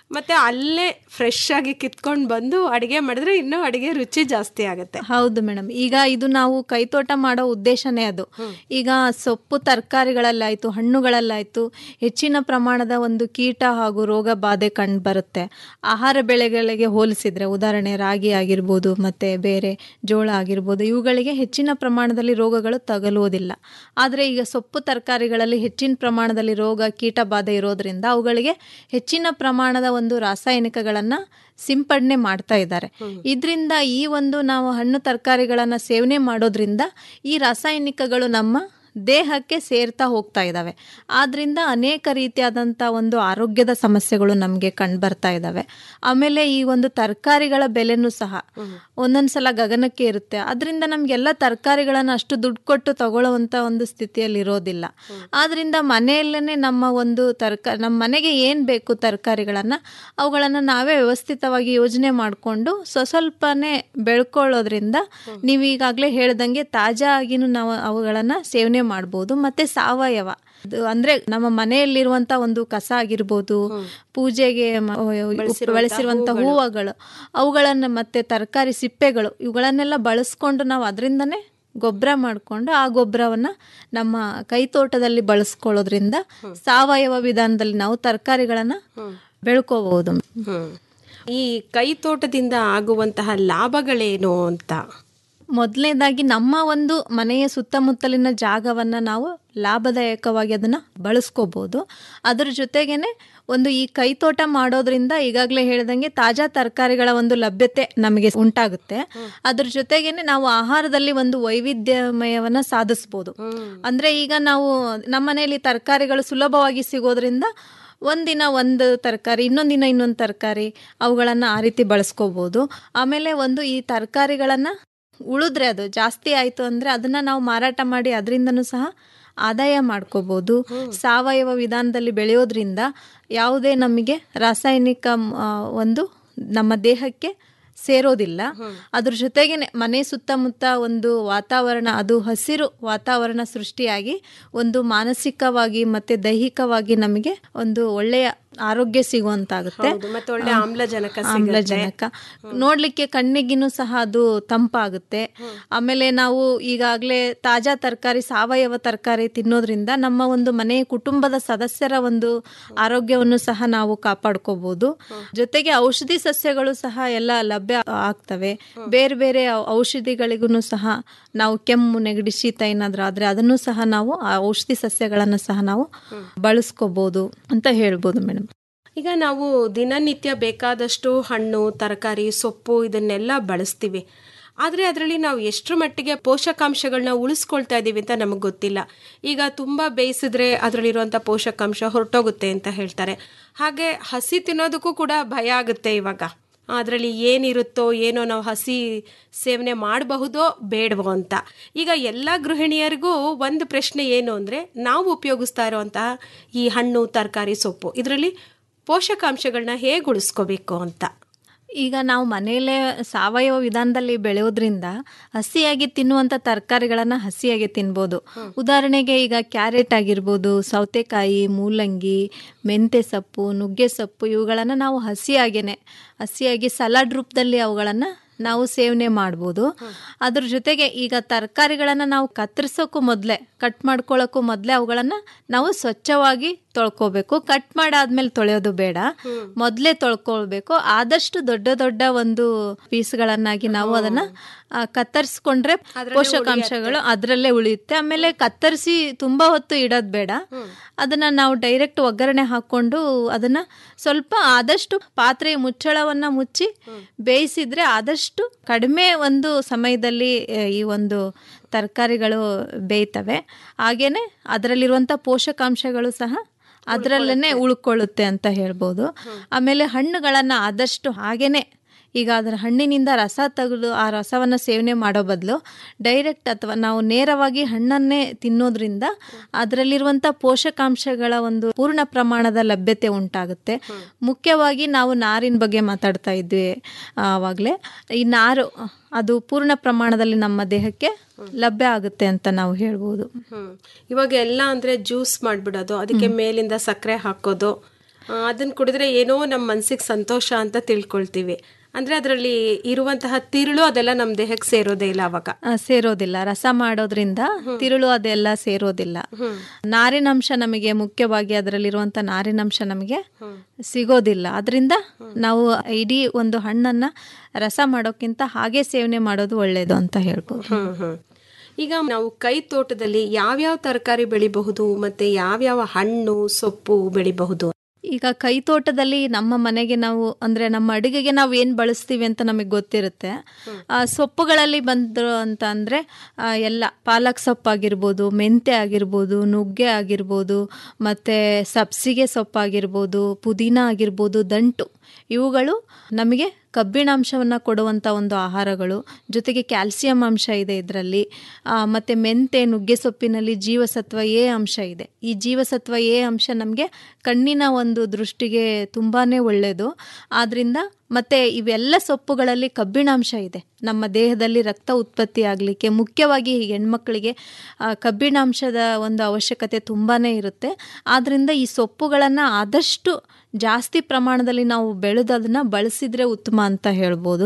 ಮತ್ತೆ ಅಲ್ಲೇ ಫ್ರೆಶ್ ಆಗಿ ಕಿತ್ಕೊಂಡು ಬಂದು ಅಡಿಗೆ ಮಾಡಿದ್ರೆ ಇನ್ನೂ ಅಡಿಗೆ ರುಚಿ ಜಾಸ್ತಿ ಆಗುತ್ತೆ ಹೌದು ಮೇಡಮ್ ಈಗ ಇದು ನಾವು ಕೈತೋಟ ಮಾಡೋ ಉದ್ದೇಶನೇ ಅದು ಈಗ ಸೊಪ್ಪು ತರಕಾರಿಗಳಲ್ಲಾಯ್ತು ಹಣ್ಣುಗಳಲ್ಲಾಯ್ತು ಹೆಚ್ಚಿನ ಪ್ರಮಾಣದ ಒಂದು ಕೀಟ ಹಾಗೂ ರೋಗ ಬಾಧೆ ಕಂಡು ಬರುತ್ತೆ ಆಹಾರ ಬೆಳೆಗಳಿಗೆ ಹೋಲಿಸಿದ್ರೆ ಉದಾಹರಣೆ ರಾಗಿ ಆಗಿರ್ಬೋದು ಮತ್ತೆ ಬೇರೆ ಜೋಳ ಆಗಿರ್ಬೋದು ಇವುಗಳಿಗೆ ಹೆಚ್ಚಿನ ಪ್ರಮಾಣದಲ್ಲಿ ರೋಗಗಳು ತಗಲುವುದಿಲ್ಲ ಆದರೆ ಈಗ ಸೊಪ್ಪು ತರಕಾರಿಗಳಲ್ಲಿ ಹೆಚ್ಚಿನ ಪ್ರಮಾಣದಲ್ಲಿ ರೋಗ ಕೀಟ ಬಾಧೆ ಇರೋದ್ರಿಂದ ಅವುಗಳಿಗೆ ಹೆಚ್ಚಿನ ಪ್ರಮಾಣದ ಒಂದು ರಾಸಾಯನಿಕಗಳನ್ನು ಸಿಂಪಡಣೆ ಮಾಡ್ತಾ ಇದ್ದಾರೆ ಇದರಿಂದ ಈ ಒಂದು ನಾವು ಹಣ್ಣು ತರಕಾರಿಗಳನ್ನು ಸೇವನೆ ಮಾಡೋದ್ರಿಂದ ಈ ರಾಸಾಯನಿಕಗಳು ನಮ್ಮ ದೇಹಕ್ಕೆ ಸೇರ್ತಾ ಹೋಗ್ತಾ ಇದ್ದಾವೆ ಆದ್ರಿಂದ ಅನೇಕ ರೀತಿಯಾದಂಥ ಒಂದು ಆರೋಗ್ಯದ ಸಮಸ್ಯೆಗಳು ನಮಗೆ ಕಂಡುಬರ್ತಾ ಇದ್ದಾವೆ ಆಮೇಲೆ ಈ ಒಂದು ತರಕಾರಿಗಳ ಬೆಲೆನೂ ಸಹ ಒಂದೊಂದ್ಸಲ ಗಗನಕ್ಕೆ ಇರುತ್ತೆ ಅದರಿಂದ ನಮಗೆಲ್ಲ ತರಕಾರಿಗಳನ್ನು ಅಷ್ಟು ದುಡ್ಡು ಕೊಟ್ಟು ತಗೊಳ್ಳುವಂಥ ಒಂದು ಸ್ಥಿತಿಯಲ್ಲಿ ಇರೋದಿಲ್ಲ ಆದ್ರಿಂದ ಮನೆಯಲ್ಲೇ ನಮ್ಮ ಒಂದು ತರಕಾರಿ ನಮ್ಮ ಮನೆಗೆ ಏನು ಬೇಕು ತರಕಾರಿಗಳನ್ನು ಅವುಗಳನ್ನು ನಾವೇ ವ್ಯವಸ್ಥಿತವಾಗಿ ಯೋಜನೆ ಮಾಡಿಕೊಂಡು ಸ್ವಸ್ವಲ್ಪನೇ ಬೆಳ್ಕೊಳ್ಳೋದ್ರಿಂದ ನೀವು ಈಗಾಗಲೇ ಹೇಳ್ದಂಗೆ ತಾಜಾ ಆಗಿನೂ ನಾವು ಅವುಗಳನ್ನು ಸೇವನೆ ಮಾಡ್ಬೋದು ಮತ್ತೆ ಸಾವಯವ ಅದು ಅಂದ್ರೆ ನಮ್ಮ ಮನೆಯಲ್ಲಿರುವಂತ ಒಂದು ಕಸ ಆಗಿರ್ಬೋದು ಪೂಜೆಗೆ ಮ- ಬೆಳೆಸಿರುವಂತ ಹೂವುಗಳು ಅವುಗಳನ್ನ ಮತ್ತೆ ತರಕಾರಿ ಸಿಪ್ಪೆಗಳು ಇವುಗಳನ್ನೆಲ್ಲ ಬಳಸ್ಕೊಂಡು ನಾವು ಅದರಿಂದನೇ ಗೊಬ್ಬರ ಮಾಡಿಕೊಂಡು ಆ ಗೊಬ್ಬರವನ್ನ ನಮ್ಮ ಕೈತೋಟದಲ್ಲಿ ಬಳಸ್ಕೊಳ್ಳೋದ್ರಿಂದ ಸಾವಯವ ವಿಧಾನದಲ್ಲಿ ನಾವು ತರಕಾರಿಗಳನ್ನ ಬೆಳ್ಕೋಬಹುದು ಈ ಕೈ ತೋಟದಿಂದ ಆಗುವಂತಹ ಲಾಭಗಳೇನು ಅಂತ ಮೊದಲನೇದಾಗಿ ನಮ್ಮ ಒಂದು ಮನೆಯ ಸುತ್ತಮುತ್ತಲಿನ ಜಾಗವನ್ನು ನಾವು ಲಾಭದಾಯಕವಾಗಿ ಅದನ್ನು ಬಳಸ್ಕೋಬೋದು ಅದ್ರ ಜೊತೆಗೇನೆ ಒಂದು ಈ ಕೈತೋಟ ಮಾಡೋದ್ರಿಂದ ಈಗಾಗಲೇ ಹೇಳ್ದಂಗೆ ತಾಜಾ ತರಕಾರಿಗಳ ಒಂದು ಲಭ್ಯತೆ ನಮಗೆ ಉಂಟಾಗುತ್ತೆ ಅದ್ರ ಜೊತೆಗೇನೆ ನಾವು ಆಹಾರದಲ್ಲಿ ಒಂದು ವೈವಿಧ್ಯಮಯವನ್ನ ಸಾಧಿಸ್ಬೋದು ಅಂದ್ರೆ ಈಗ ನಾವು ನಮ್ಮ ಮನೆಯಲ್ಲಿ ತರಕಾರಿಗಳು ಸುಲಭವಾಗಿ ಸಿಗೋದ್ರಿಂದ ಒಂದಿನ ಒಂದು ತರಕಾರಿ ಇನ್ನೊಂದು ದಿನ ಇನ್ನೊಂದು ತರಕಾರಿ ಅವುಗಳನ್ನು ಆ ರೀತಿ ಬಳಸ್ಕೋಬೋದು ಆಮೇಲೆ ಒಂದು ಈ ತರಕಾರಿಗಳನ್ನು ಉಳಿದ್ರೆ ಅದು ಜಾಸ್ತಿ ಆಯಿತು ಅಂದರೆ ಅದನ್ನು ನಾವು ಮಾರಾಟ ಮಾಡಿ ಅದರಿಂದನೂ ಸಹ ಆದಾಯ ಮಾಡ್ಕೋಬೋದು ಸಾವಯವ ವಿಧಾನದಲ್ಲಿ ಬೆಳೆಯೋದ್ರಿಂದ ಯಾವುದೇ ನಮಗೆ ರಾಸಾಯನಿಕ ಮ್, ಆ, ಒಂದು ನಮ್ಮ ದೇಹಕ್ಕೆ ಸೇರೋದಿಲ್ಲ ಅದ್ರ ಜೊತೆಗೇನೆ ಮನೆ ಸುತ್ತಮುತ್ತ ಒಂದು ವಾತಾವರಣ ಅದು ಹಸಿರು ವಾತಾವರಣ ಸೃಷ್ಟಿಯಾಗಿ ಒಂದು ಮಾನಸಿಕವಾಗಿ ಮತ್ತೆ ದೈಹಿಕವಾಗಿ ನಮಗೆ ಒಂದು ಒಳ್ಳೆಯ ಆರೋಗ್ಯ ಸಿಗುವಂತಾಗುತ್ತೆ ಹೌದು, ಮತ್ತೆ ಒಳ್ಳೆ ಆ, ಆಮ್ಲಜನಕ ಸಿಗುತ್ತೆ. ಆಮ್ಲಜನಕ ನೋಡ್ಲಿಕ್ಕೆ ಕಣ್ಣಿಗಿನೂ ಸಹ ಅದು ತಂಪಾಗುತ್ತೆ ಆಮೇಲೆ ನಾವು ಈಗಾಗಲೇ ತಾಜಾ ತರಕಾರಿ ಸಾವಯವ ತರಕಾರಿ ತಿನ್ನೋದ್ರಿಂದ ನಮ್ಮ ಒಂದು ಮನೆಯ ಕುಟುಂಬದ ಸದಸ್ಯರ ಒಂದು ಆರೋಗ್ಯವನ್ನು ಸಹ ನಾವು ಕಾಪಾಡ್ಕೋಬಹುದು ಜೊತೆಗೆ ಔಷಧಿ ಸಸ್ಯಗಳು ಸಹ ಎಲ್ಲ ಲಭ್ಯ ಆಗ್ತವೆ ಬೇರೆ ಬೇರೆ ಔ- ಔಷಧಿಗಳಿಗೂ ಸಹ ನಾವು ಕೆಮ್ಮು ನೆಗಡಿ ಶೀತ ಏನಾದ್ರೂ ಆದ್ರೆ ಅದನ್ನು ಸಹ ನಾವು ಆ ಔಷಧಿ ಸಸ್ಯಗಳನ್ನು ಸಹ ನಾವು ಬಳಸ್ಕೋಬಹುದು ಅಂತ ಹೇಳ್ಬೋದು ಮೇಡಮ್ ಈಗ ನಾವು ದಿನನಿತ್ಯ ಬೇಕಾದಷ್ಟು ಹಣ್ಣು ತರಕಾರಿ ಸೊಪ್ಪು ಇದನ್ನೆಲ್ಲ ಬಳಸ್ತೀವಿ ಆದರೆ ಅದರಲ್ಲಿ ನಾವು ಎಷ್ಟರ ಮಟ್ಟಿಗೆ ಪೋಷಕಾಂಶಗಳನ್ನ ಉಳಿಸ್ಕೊಳ್ತಾ ಇದ್ದೀವಿ ಅಂತ ನಮಗೆ ಗೊತ್ತಿಲ್ಲ ಈಗ ತುಂಬ ಬೇಯಿಸಿದ್ರೆ ಅದರಲ್ಲಿರುವಂಥ ಪೋಷಕಾಂಶ ಹೊರಟೋಗುತ್ತೆ ಅಂತ ಹೇಳ್ತಾರೆ ಹಾಗೆ ಹಸಿ ತಿನ್ನೋದಕ್ಕೂ ಕೂಡ ಭಯ ಆಗುತ್ತೆ ಇವಾಗ ಅದರಲ್ಲಿ ಏನಿರುತ್ತೋ ಏನೋ ನಾವು ಹಸಿ ಸೇವನೆ ಮಾಡಬಹುದೋ ಬೇಡವೋ ಅಂತ ಈಗ ಎಲ್ಲ ಗೃಹಿಣಿಯರಿಗೂ ಒಂದು ಪ್ರಶ್ನೆ ಏನು ಅಂದರೆ ನಾವು ಉಪಯೋಗಿಸ್ತಾ ಇರುವಂತಹ ಈ ಹಣ್ಣು ತರಕಾರಿ ಸೊಪ್ಪು ಇದರಲ್ಲಿ ಪೋಷಕಾಂಶಗಳನ್ನ ಹೇಗೆ ಉಳಿಸ್ಕೋಬೇಕು ಅಂತ ಈಗ ನಾವು ಮನೆಯಲ್ಲೇ ಸಾವಯವ ವಿಧಾನದಲ್ಲಿ ಬೆಳೆಯೋದ್ರಿಂದ ಹಸಿಯಾಗಿ ತಿನ್ನುವಂಥ ತರಕಾರಿಗಳನ್ನು ಹಸಿಯಾಗಿ ತಿನ್ಬೋದು ಉದಾಹರಣೆಗೆ ಈಗ ಕ್ಯಾರೆಟ್ ಆಗಿರ್ಬೋದು ಸೌತೆಕಾಯಿ ಮೂಲಂಗಿ ಮೆಂತೆ ಸೊಪ್ಪು ನುಗ್ಗೆ ಸೊಪ್ಪು ಇವುಗಳನ್ನು ನಾವು ಹಸಿಯಾಗೇನೆ ಹಸಿಯಾಗಿ ಸಲಾಡ್ ರೂಪದಲ್ಲಿ ಅವುಗಳನ್ನು ನಾವು ಸೇವನೆ ಮಾಡ್ಬೋದು ಅದ್ರ ಜೊತೆಗೆ ಈಗ ತರಕಾರಿಗಳನ್ನು ನಾವು ಕತ್ತರಿಸೋಕ್ಕೂ ಮೊದಲೇ ಕಟ್ ಮಾಡ್ಕೊಳ್ಳೋಕ್ಕೂ ಮೊದಲೇ ಅವುಗಳನ್ನು ನಾವು ಸ್ವಚ್ಛವಾಗಿ ತೊಳ್ಕೊಬೇಕು ಕಟ್ ಮಾಡಾದ್ಮೇಲೆ ತೊಳೆಯೋದು ಬೇಡ ಮೊದಲೇ ತೊಳ್ಕೊಳ್ಬೇಕು ಆದಷ್ಟು ದೊಡ್ಡ ದೊಡ್ಡ ಒಂದು ಪೀಸ್ಗಳನ್ನಾಗಿ ನಾವು ಅದನ್ನ ಆ, ಕತ್ತರಿಸ್ಕೊಂಡ್ರೆ ಪೋಷಕಾಂಶಗಳು ಅದರಲ್ಲೇ ಉಳಿಯುತ್ತೆ ಆಮೇಲೆ ಕತ್ತರಿಸಿ ತುಂಬಾ ಹೊತ್ತು ಇಡೋದು ಬೇಡ ಅದನ್ನ ನಾವು ಡೈರೆಕ್ಟ್ ಒಗ್ಗರಣೆ ಹಾಕೊಂಡು ಅದನ್ನ ಸ್ವಲ್ಪ ಆದಷ್ಟು ಪಾತ್ರೆಯ ಮುಚ್ಚಳವನ್ನ ಮುಚ್ಚಿ ಬೇಯಿಸಿದ್ರೆ ಆದಷ್ಟು ಕಡಿಮೆ ಒಂದು ಸಮಯದಲ್ಲಿ ಆ, ಈ ಒಂದು ತರಕಾರಿಗಳು ಬೇಯ್ತವೆ ಹಾಗೇನೆ ಅದರಲ್ಲಿರುವಂಥ ಪೋಷಕಾಂಶಗಳು ಸಹ ಅದರಲ್ಲೇ ಉಳ್ಕೊಳ್ಳುತ್ತೆ ಅಂತ ಹೇಳ್ಬೋದು ಆಮೇಲೆ ಹಣ್ಣುಗಳನ್ನು ಆದಷ್ಟು ಹಾಗೇನೆ ಈಗ ಅದರ ಹಣ್ಣಿನಿಂದ ರಸ ತೆಗೆದು ಆ ರಸವನ್ನು ಸೇವನೆ ಮಾಡೋ ಬದಲು ಡೈರೆಕ್ಟ್ ಅಥವಾ ನಾವು ನೇರವಾಗಿ ಹಣ್ಣನ್ನೇ ತಿನ್ನೋದ್ರಿಂದ ಅದರಲ್ಲಿರುವಂಥ ಪೋಷಕಾಂಶಗಳ ಒಂದು ಪೂರ್ಣ ಪ್ರಮಾಣದ ಲಭ್ಯತೆ ಉಂಟಾಗುತ್ತೆ ಮುಖ್ಯವಾಗಿ ನಾವು ನಾರಿನ ಬಗ್ಗೆ ಮಾತಾಡ್ತಾ ಇದ್ವಿ ಆವಾಗಲೇ ಈ ನಾರು ಅದು ಪೂರ್ಣ ಪ್ರಮಾಣದಲ್ಲಿ ನಮ್ಮ ದೇಹಕ್ಕೆ ಲಭ್ಯ ಆಗುತ್ತೆ ಅಂತ ನಾವು ಹೇಳ್ಬೋದು ಹ್ಮ್. ಇವಾಗ ಎಲ್ಲ ಅಂದ್ರೆ ಜ್ಯೂಸ್ ಮಾಡ್ಬಿಡೋದು ಅದಕ್ಕೆ ಮೇಲಿಂದ ಸಕ್ಕರೆ ಹಾಕೋದು ಅದನ್ನು ಕುಡಿದ್ರೆ ಏನೋ ನಮ್ಮ ಮನಸ್ಸಿಗೆ ಸಂತೋಷ ಅಂತ ತಿಳ್ಕೊಳ್ತೀವಿ ಅಂದರೆ ಅದರಲ್ಲಿ ಇರುವಂತಹ ತಿರುಳು ಅದೆಲ್ಲ ನಮ್ಮ ದೇಹಕ್ಕೆ ಸೇರೋದೇ ಇಲ್ಲ ಅವಾಗ ಆ, ಸೇರೋದಿಲ್ಲ ರಸ ಮಾಡೋದ್ರಿಂದ ತಿರುಳು ಅದೆಲ್ಲ ಸೇರೋದಿಲ್ಲ ನಾರಿನಂಶ ನಮಗೆ ಮುಖ್ಯವಾಗಿ ಅದರಲ್ಲಿರುವಂತ ನಾರಿನಂಶ ನಮಗೆ ಸಿಗೋದಿಲ್ಲ ಅದರಿಂದ ನಾವು ಇಡೀ ಒಂದು ಹಣ್ಣನ್ನ ರಸ ಮಾಡೋಕ್ಕಿಂತ ಹಾಗೆ ಸೇವನೆ ಮಾಡೋದು ಒಳ್ಳೇದು ಅಂತ ಹೇಳ್ಬೋದು ಹ್ಮ್ ಹ್ಮ್ ಈಗ ನಾವು ಕೈ ತೋಟದಲ್ಲಿ ಯಾವ್ಯಾವ ತರಕಾರಿ ಬೆಳಿಬಹುದು ಮತ್ತೆ ಯಾವ್ಯಾವ ಹಣ್ಣು ಸೊಪ್ಪು ಬೆಳಿಬಹುದು ಈಗ ಕೈ ತೋಟದಲ್ಲಿ ನಮ್ಮ ಮನೆಗೆ ನಾವು ಅಂದ್ರೆ ನಮ್ಮ ಅಡುಗೆಗೆ ನಾವು ಏನು ಬಳಸ್ತೀವಿ ಅಂತ ನಮಗೆ ಗೊತ್ತಿರುತ್ತೆ ಆ, ಸೊಪ್ಪುಗಳಲ್ಲಿ ಬಂದ್ರು ಅಂತ ಅಂದ್ರೆ ಆ, ಎಲ್ಲ ಪಾಲಕ್ ಸೊಪ್ಪಾಗಿರ್ಬೋದು ಮೆಂತೆ ಆಗಿರ್ಬೋದು ನುಗ್ಗೆ ಆಗಿರ್ಬೋದು ಮತ್ತೆ ಸಬ್ಸಿಗೆ ಸೊಪ್ಪಾಗಿರ್ಬೋದು ಪುದೀನ ಆಗಿರ್ಬೋದು ದಂಟು ಇವುಗಳು ನಮಗೆ ಕಬ್ಬಿಣಾಂಶವನ್ನು ಕೊಡುವಂಥ ಒಂದು ಆಹಾರಗಳು ಜೊತೆಗೆ ಕ್ಯಾಲ್ಸಿಯಂ ಅಂಶ ಇದೆ ಇದರಲ್ಲಿ ಮತ್ತು ಮೆಂತೆ ನುಗ್ಗೆ ಸೊಪ್ಪಿನಲ್ಲಿ ಜೀವಸತ್ವ ಎ ಅಂಶ ಇದೆ ಈ ಜೀವಸತ್ವ ಎ ಅಂಶ ನಮಗೆ ಕಣ್ಣಿನ ಒಂದು ದೃಷ್ಟಿಗೆ ತುಂಬಾ ಒಳ್ಳೆಯದು ಆದ್ದರಿಂದ ಮತ್ತು ಇವೆಲ್ಲ ಸೊಪ್ಪುಗಳಲ್ಲಿ ಕಬ್ಬಿಣಾಂಶ ಇದೆ ನಮ್ಮ ದೇಹದಲ್ಲಿ ರಕ್ತ ಉತ್ಪತ್ತಿ ಆಗಲಿಕ್ಕೆ ಮುಖ್ಯವಾಗಿ ಈ ಹೆಣ್ಮಕ್ಳಿಗೆ ಆ, ಕಬ್ಬಿಣಾಂಶದ ಒಂದು ಅವಶ್ಯಕತೆ ತುಂಬಾ ಇರುತ್ತೆ ಆದ್ದರಿಂದ ಈ ಸೊಪ್ಪುಗಳನ್ನು ಆದಷ್ಟು ಜಾಸ್ತಿ ಪ್ರಮಾಣದಲ್ಲಿ ನಾವು ಬೆಳೆದು ಅದನ್ನು ಬಳಸಿದ್ರೆ ಉತ್ತಮ ಅಂತ ಹೇಳ್ಬೋದು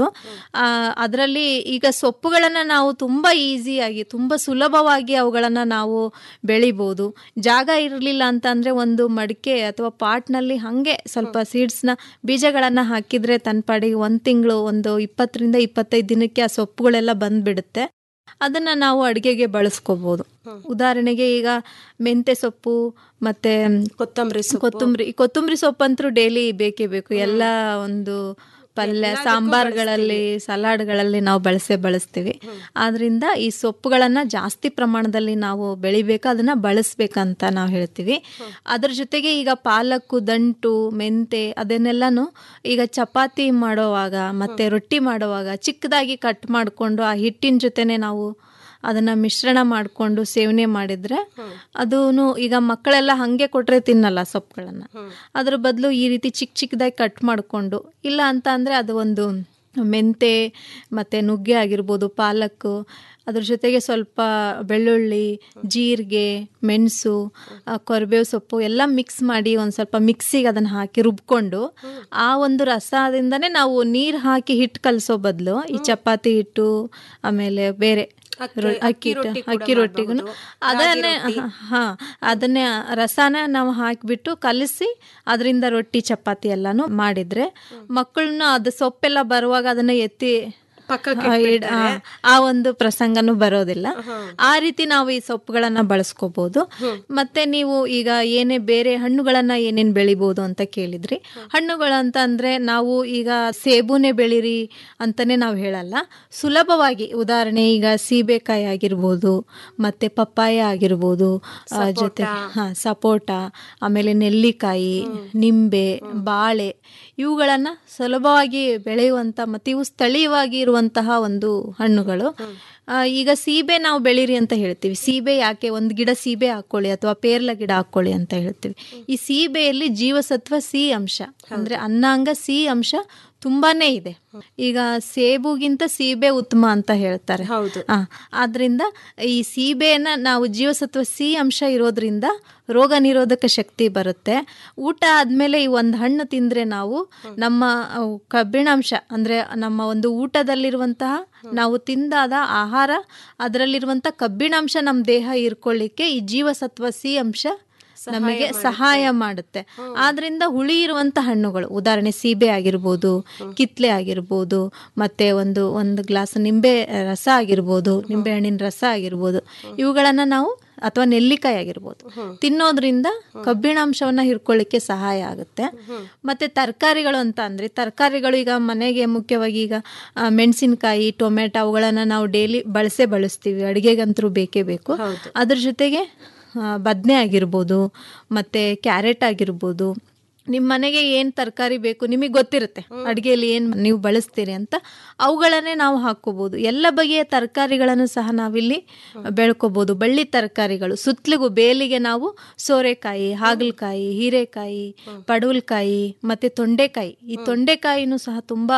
ಅದರಲ್ಲಿ ಈಗ ಸೊಪ್ಪುಗಳನ್ನು ನಾವು ತುಂಬ ಈಸಿಯಾಗಿ ತುಂಬ ಸುಲಭವಾಗಿ ಅವುಗಳನ್ನು ನಾವು ಬೆಳಿಬೋದು ಜಾಗ ಇರಲಿಲ್ಲ ಅಂತಂದರೆ ಒಂದು ಮಡಿಕೆ ಅಥವಾ ಪಾಟ್ನಲ್ಲಿ ಹಾಗೆ ಸ್ವಲ್ಪ ಸೀಡ್ಸ್ನ ಬೀಜಗಳನ್ನು ಹಾಕಿದರೆ ತನ್ನ ಪಾಡಿಗೆ ಒಂದು ತಿಂಗಳು ಒಂದು ಇಪ್ಪತ್ತರಿಂದ ಇಪ್ಪತ್ತೈದು ದಿನಕ್ಕೆ ಆ ಸೊಪ್ಪುಗಳೆಲ್ಲ ಬಂದ್ಬಿಡುತ್ತೆ ಅದನ್ನ ನಾವು ಅಡುಗೆಗೆ ಬಳಸ್ಕೋಬಹುದು ಉದಾಹರಣೆಗೆ ಈಗ ಮೆಂತೆ ಸೊಪ್ಪು ಮತ್ತೆ ಕೊತ್ತಂಬರಿ ಕೊತ್ತಂಬರಿ ಕೊತ್ತಂಬರಿ ಸೊಪ್ಪಂತೂ ಡೈಲಿ ಬೇಕೇ ಬೇಕು ಎಲ್ಲ ಒಂದು ಪಲ್ಯ ಸಾಂಬಾರ್ಗಳಲ್ಲಿ ಸಲಾಡ್ಗಳಲ್ಲಿ ನಾವು ಬಳಸೇ ಬಳಸ್ತೀವಿ ಆದ್ರಿಂದ ಈ ಸೊಪ್ಪುಗಳನ್ನ ಜಾಸ್ತಿ ಪ್ರಮಾಣದಲ್ಲಿ ನಾವು ಬೆಳಿಬೇಕು ಅದನ್ನ ಬಳಸ್ಬೇಕಂತ ನಾವು ಹೇಳ್ತೀವಿ ಅದ್ರ ಜೊತೆಗೆ ಈಗ ಪಾಲಕ್ಕು ದಂಟು ಮೆಂತೆ ಅದನ್ನೆಲ್ಲಾನು ಈಗ ಚಪಾತಿ ಮಾಡೋವಾಗ ಮತ್ತೆ ರೊಟ್ಟಿ ಮಾಡೋವಾಗ ಚಿಕ್ಕದಾಗಿ ಕಟ್ ಮಾಡಿಕೊಂಡು ಆ ಹಿಟ್ಟಿನ ಜೊತೆನೆ ನಾವು ಅದನ್ನ ಮಿಶ್ರಣ ಮಾಡಿಕೊಂಡು ಸೇವನೆ ಮಾಡಿದ್ರೆ ಅದೂ ಈಗ ಮಕ್ಕಳೆಲ್ಲ ಹಂಗೆ ಕೊಟ್ರೆ ತಿನ್ನಲ್ಲ ಸೊಪ್ಪುಗಳನ್ನ ಅದ್ರ ಬದಲು ಈ ರೀತಿ ಚಿಕ್ಕ ಚಿಕ್ಕದಾಗಿ ಕಟ್ ಮಾಡಿಕೊಂಡು ಇಲ್ಲ ಅಂತ ಅಂದ್ರೆ ಅದು ಒಂದು ಮೆಂತೆ ಮತ್ತು ನುಗ್ಗೆ ಆಗಿರ್ಬೋದು ಪಾಲಕ್ಕು ಅದ್ರ ಜೊತೆಗೆ ಸ್ವಲ್ಪ ಬೆಳ್ಳುಳ್ಳಿ ಜೀರಿಗೆ ಮೆಣಸು ಕೊರಬೇವು ಸೊಪ್ಪು ಎಲ್ಲ ಮಿಕ್ಸ್ ಮಾಡಿ ಒಂದು ಸ್ವಲ್ಪ ಮಿಕ್ಸಿಗೆ ಅದನ್ನು ಹಾಕಿ ರುಬ್ಕೊಂಡು ಆ ಒಂದು ರಸದಿಂದನೇ ನಾವು ನೀರು ಹಾಕಿ ಹಿಟ್ಟು ಕಲಸೋ ಬದಲು ಈ ಚಪಾತಿ ಹಿಟ್ಟು ಆಮೇಲೆ ಬೇರೆ ರೊ- ಅಕ್ಕಿ ಹಿಟ್ಟು ಅಕ್ಕಿ ರೊಟ್ಟಿಗೂ ಅದನ್ನೇ ಹಾ ಅದನ್ನೇ ರಸನ ನಾವು ಹಾಕಿಬಿಟ್ಟು ಕಲಸಿ ಅದರಿಂದ ರೊಟ್ಟಿ ಚಪಾತಿ ಎಲ್ಲಾನು ಮಾಡಿದ್ರೆ ಮಕ್ಕಳನ್ನ ಅದು ಸೊಪ್ಪೆಲ್ಲ ಬರುವಾಗ ಅದನ್ನ ಎತ್ತಿ ಪಕ್ಕಕ್ಕೆ ಆ, ಇಡ್- ಆ, ಆ ಒಂದು ಪ್ರಸಂಗನೂ ಬರೋದಿಲ್ಲ ಆ ರೀತಿ ನಾವು ಈ ಸೊಪ್ಪುಗಳನ್ನ ಬಳಸ್ಕೋಬಹುದು ಮತ್ತೆ ನೀವು ಈಗ ಏನೇ ಬೇರೆ ಹಣ್ಣುಗಳನ್ನ ಏನೇನ್ ಬೆಳಿಬಹುದು ಅಂತ ಕೇಳಿದ್ರಿ ಹಣ್ಣುಗಳಂತ ಅಂದ್ರೆ ನಾವು ಈಗ ಸೇಬುನೇ ಬೆಳಿರಿ ಅಂತಾನೆ ನಾವು ಹೇಳಲ್ಲ ಸುಲಭವಾಗಿ ಉದಾಹರಣೆ ಈಗ ಸೀಬೆಕಾಯಿ ಆಗಿರ್ಬೋದು ಮತ್ತೆ ಪಪ್ಪಾಯ ಆಗಿರ್ಬೋದು ಆ, ಜೊತೆ ಹಾ ಸಪೋಟ ಆಮೇಲೆ ನೆಲ್ಲಿಕಾಯಿ ನಿಂಬೆ ಬಾಳೆ ಇವುಗಳನ್ನ ಸುಲಭವಾಗಿ ಬೆಳೆಯುವಂತ ಮತ್ತೆ ಇವು ಸ್ಥಳೀಯವಾಗಿ ಇರುವಂತಹ ಒಂದು ಹಣ್ಣುಗಳು ಆ, ಈಗ ಸೀಬೆ ನಾವು ಬೆಳೀರಿ ಅಂತ ಹೇಳ್ತೀವಿ ಸೀಬೆ ಯಾಕೆ ಒಂದು ಗಿಡ ಸೀಬೆ ಹಾಕೊಳ್ಳಿ ಅಥವಾ ಪೇರ್ಲ ಗಿಡ ಹಾಕೊಳ್ಳಿ ಅಂತ ಹೇಳ್ತೀವಿ ಈ ಸೀಬೆಯಲ್ಲಿ ಜೀವಸತ್ವ ಸಿ ಅಂಶ ಅಂದ್ರೆ ಅನ್ನಾಂಗ ಸಿ ಅಂಶ ತುಂಬಾನೇ ಇದೆ ಈಗ ಸೇಬುಗಿಂತ ಸೀಬೆ ಉತ್ತಮ ಅಂತ ಹೇಳ್ತಾರೆ ಹೌದು ಆ, ಆದ್ರಿಂದ ಈ ಸೀಬೆನ ನಾವು ಜೀವಸತ್ವ ಸಿ ಅಂಶ ಇರೋದ್ರಿಂದ ರೋಗ ನಿರೋಧಕ ಶಕ್ತಿ ಬರುತ್ತೆ ಊಟ ಆದ್ಮೇಲೆ ಈ ಒಂದು ಹಣ್ಣು ತಿಂದ್ರೆ ನಾವು ನಮ್ಮ ಅವು ಕಬ್ಬಿಣಾಂಶ ಅಂದ್ರೆ ನಮ್ಮ ಒಂದು ಊಟದಲ್ಲಿರುವಂತಹ ನಾವು ತಿಂದಾದ ಆಹಾರ ಅದರಲ್ಲಿರುವಂತಹ ಕಬ್ಬಿಣಾಂಶ ನಮ್ಮ ದೇಹ ಇರ್ಕೊಳ್ಳಿಕ್ಕೆ ಈ ಜೀವಸತ್ವ ಸಿ ಅಂಶ ನಮಗೆ ಸಹಾಯ ಮಾಡುತ್ತೆ ಆದ್ರಿಂದ ಹುಳಿ ಇರುವಂತ ಹಣ್ಣುಗಳು ಉದಾಹರಣೆ ಸೀಬೆ ಆಗಿರ್ಬೋದು ಕಿತ್ಲೆ ಆಗಿರ್ಬೋದು ಮತ್ತೆ ಒಂದು ಒಂದು ಗ್ಲಾಸ್ ನಿಂಬೆ ರಸ ಆಗಿರ್ಬೋದು ನಿಂಬೆ ಹಣ್ಣಿನ ರಸ ಆಗಿರ್ಬೋದು ಇವುಗಳನ್ನ ನಾವು ಅಥವಾ ನೆಲ್ಲಿಕಾಯಿ ಆಗಿರ್ಬೋದು ತಿನ್ನೋದ್ರಿಂದ ಕಬ್ಬಿಣಾಂಶವನ್ನ ಹಿಡ್ಕೊಳ್ಳಿಕ್ಕೆ ಸಹಾಯ ಆಗುತ್ತೆ ಮತ್ತೆ ತರಕಾರಿಗಳು ಅಂತ ಅಂದ್ರೆ ತರಕಾರಿಗಳು ಈಗ ಮನೆಗೆ ಮುಖ್ಯವಾಗಿ ಈಗ ಆ, ಮೆಣಸಿನಕಾಯಿ ಟೊಮೆಟೊ ಅವುಗಳನ್ನ ನಾವು ಡೈಲಿ ಬಳಸೇ ಬಳಸ್ತೀವಿ ಅಡುಗೆಗಂತರೂ ಬೇಕೇ ಬೇಕು ಅದ್ರ ಜೊತೆಗೆ ಬದನೆ ಆಗಿರ್ಬೋದು ಮತ್ತು ಕ್ಯಾರೆಟ್ ಆಗಿರ್ಬೋದು ನಿಮ್ಮ ಮನೆಗೆ ಏನು ತರಕಾರಿ ಬೇಕು ನಿಮಗೆ ಗೊತ್ತಿರುತ್ತೆ ಅಡುಗೆಯಲ್ಲಿ ಏನು ನೀವು ಬಳಸ್ತೀರಿ ಅಂತ ಅವುಗಳನ್ನೇ ನಾವು ಹಾಕ್ಕೋಬೋದು ಎಲ್ಲ ಬಗೆಯ ತರಕಾರಿಗಳನ್ನು ಸಹ ನಾವಿಲ್ಲಿ ಬೆಳ್ಕೋಬೋದು ಬಳ್ಳಿ ತರಕಾರಿಗಳು ಸುತ್ತಲಿಗೂ ಬೇಲಿಗೆ ನಾವು ಸೋರೆಕಾಯಿ ಹಾಗಲಕಾಯಿ ಹೀರೆಕಾಯಿ ಪಡವಲಕಾಯಿ ಮತ್ತು ತೊಂಡೆಕಾಯಿ ಈ ತೊಂಡೆಕಾಯಿನೂ ಸಹ ತುಂಬ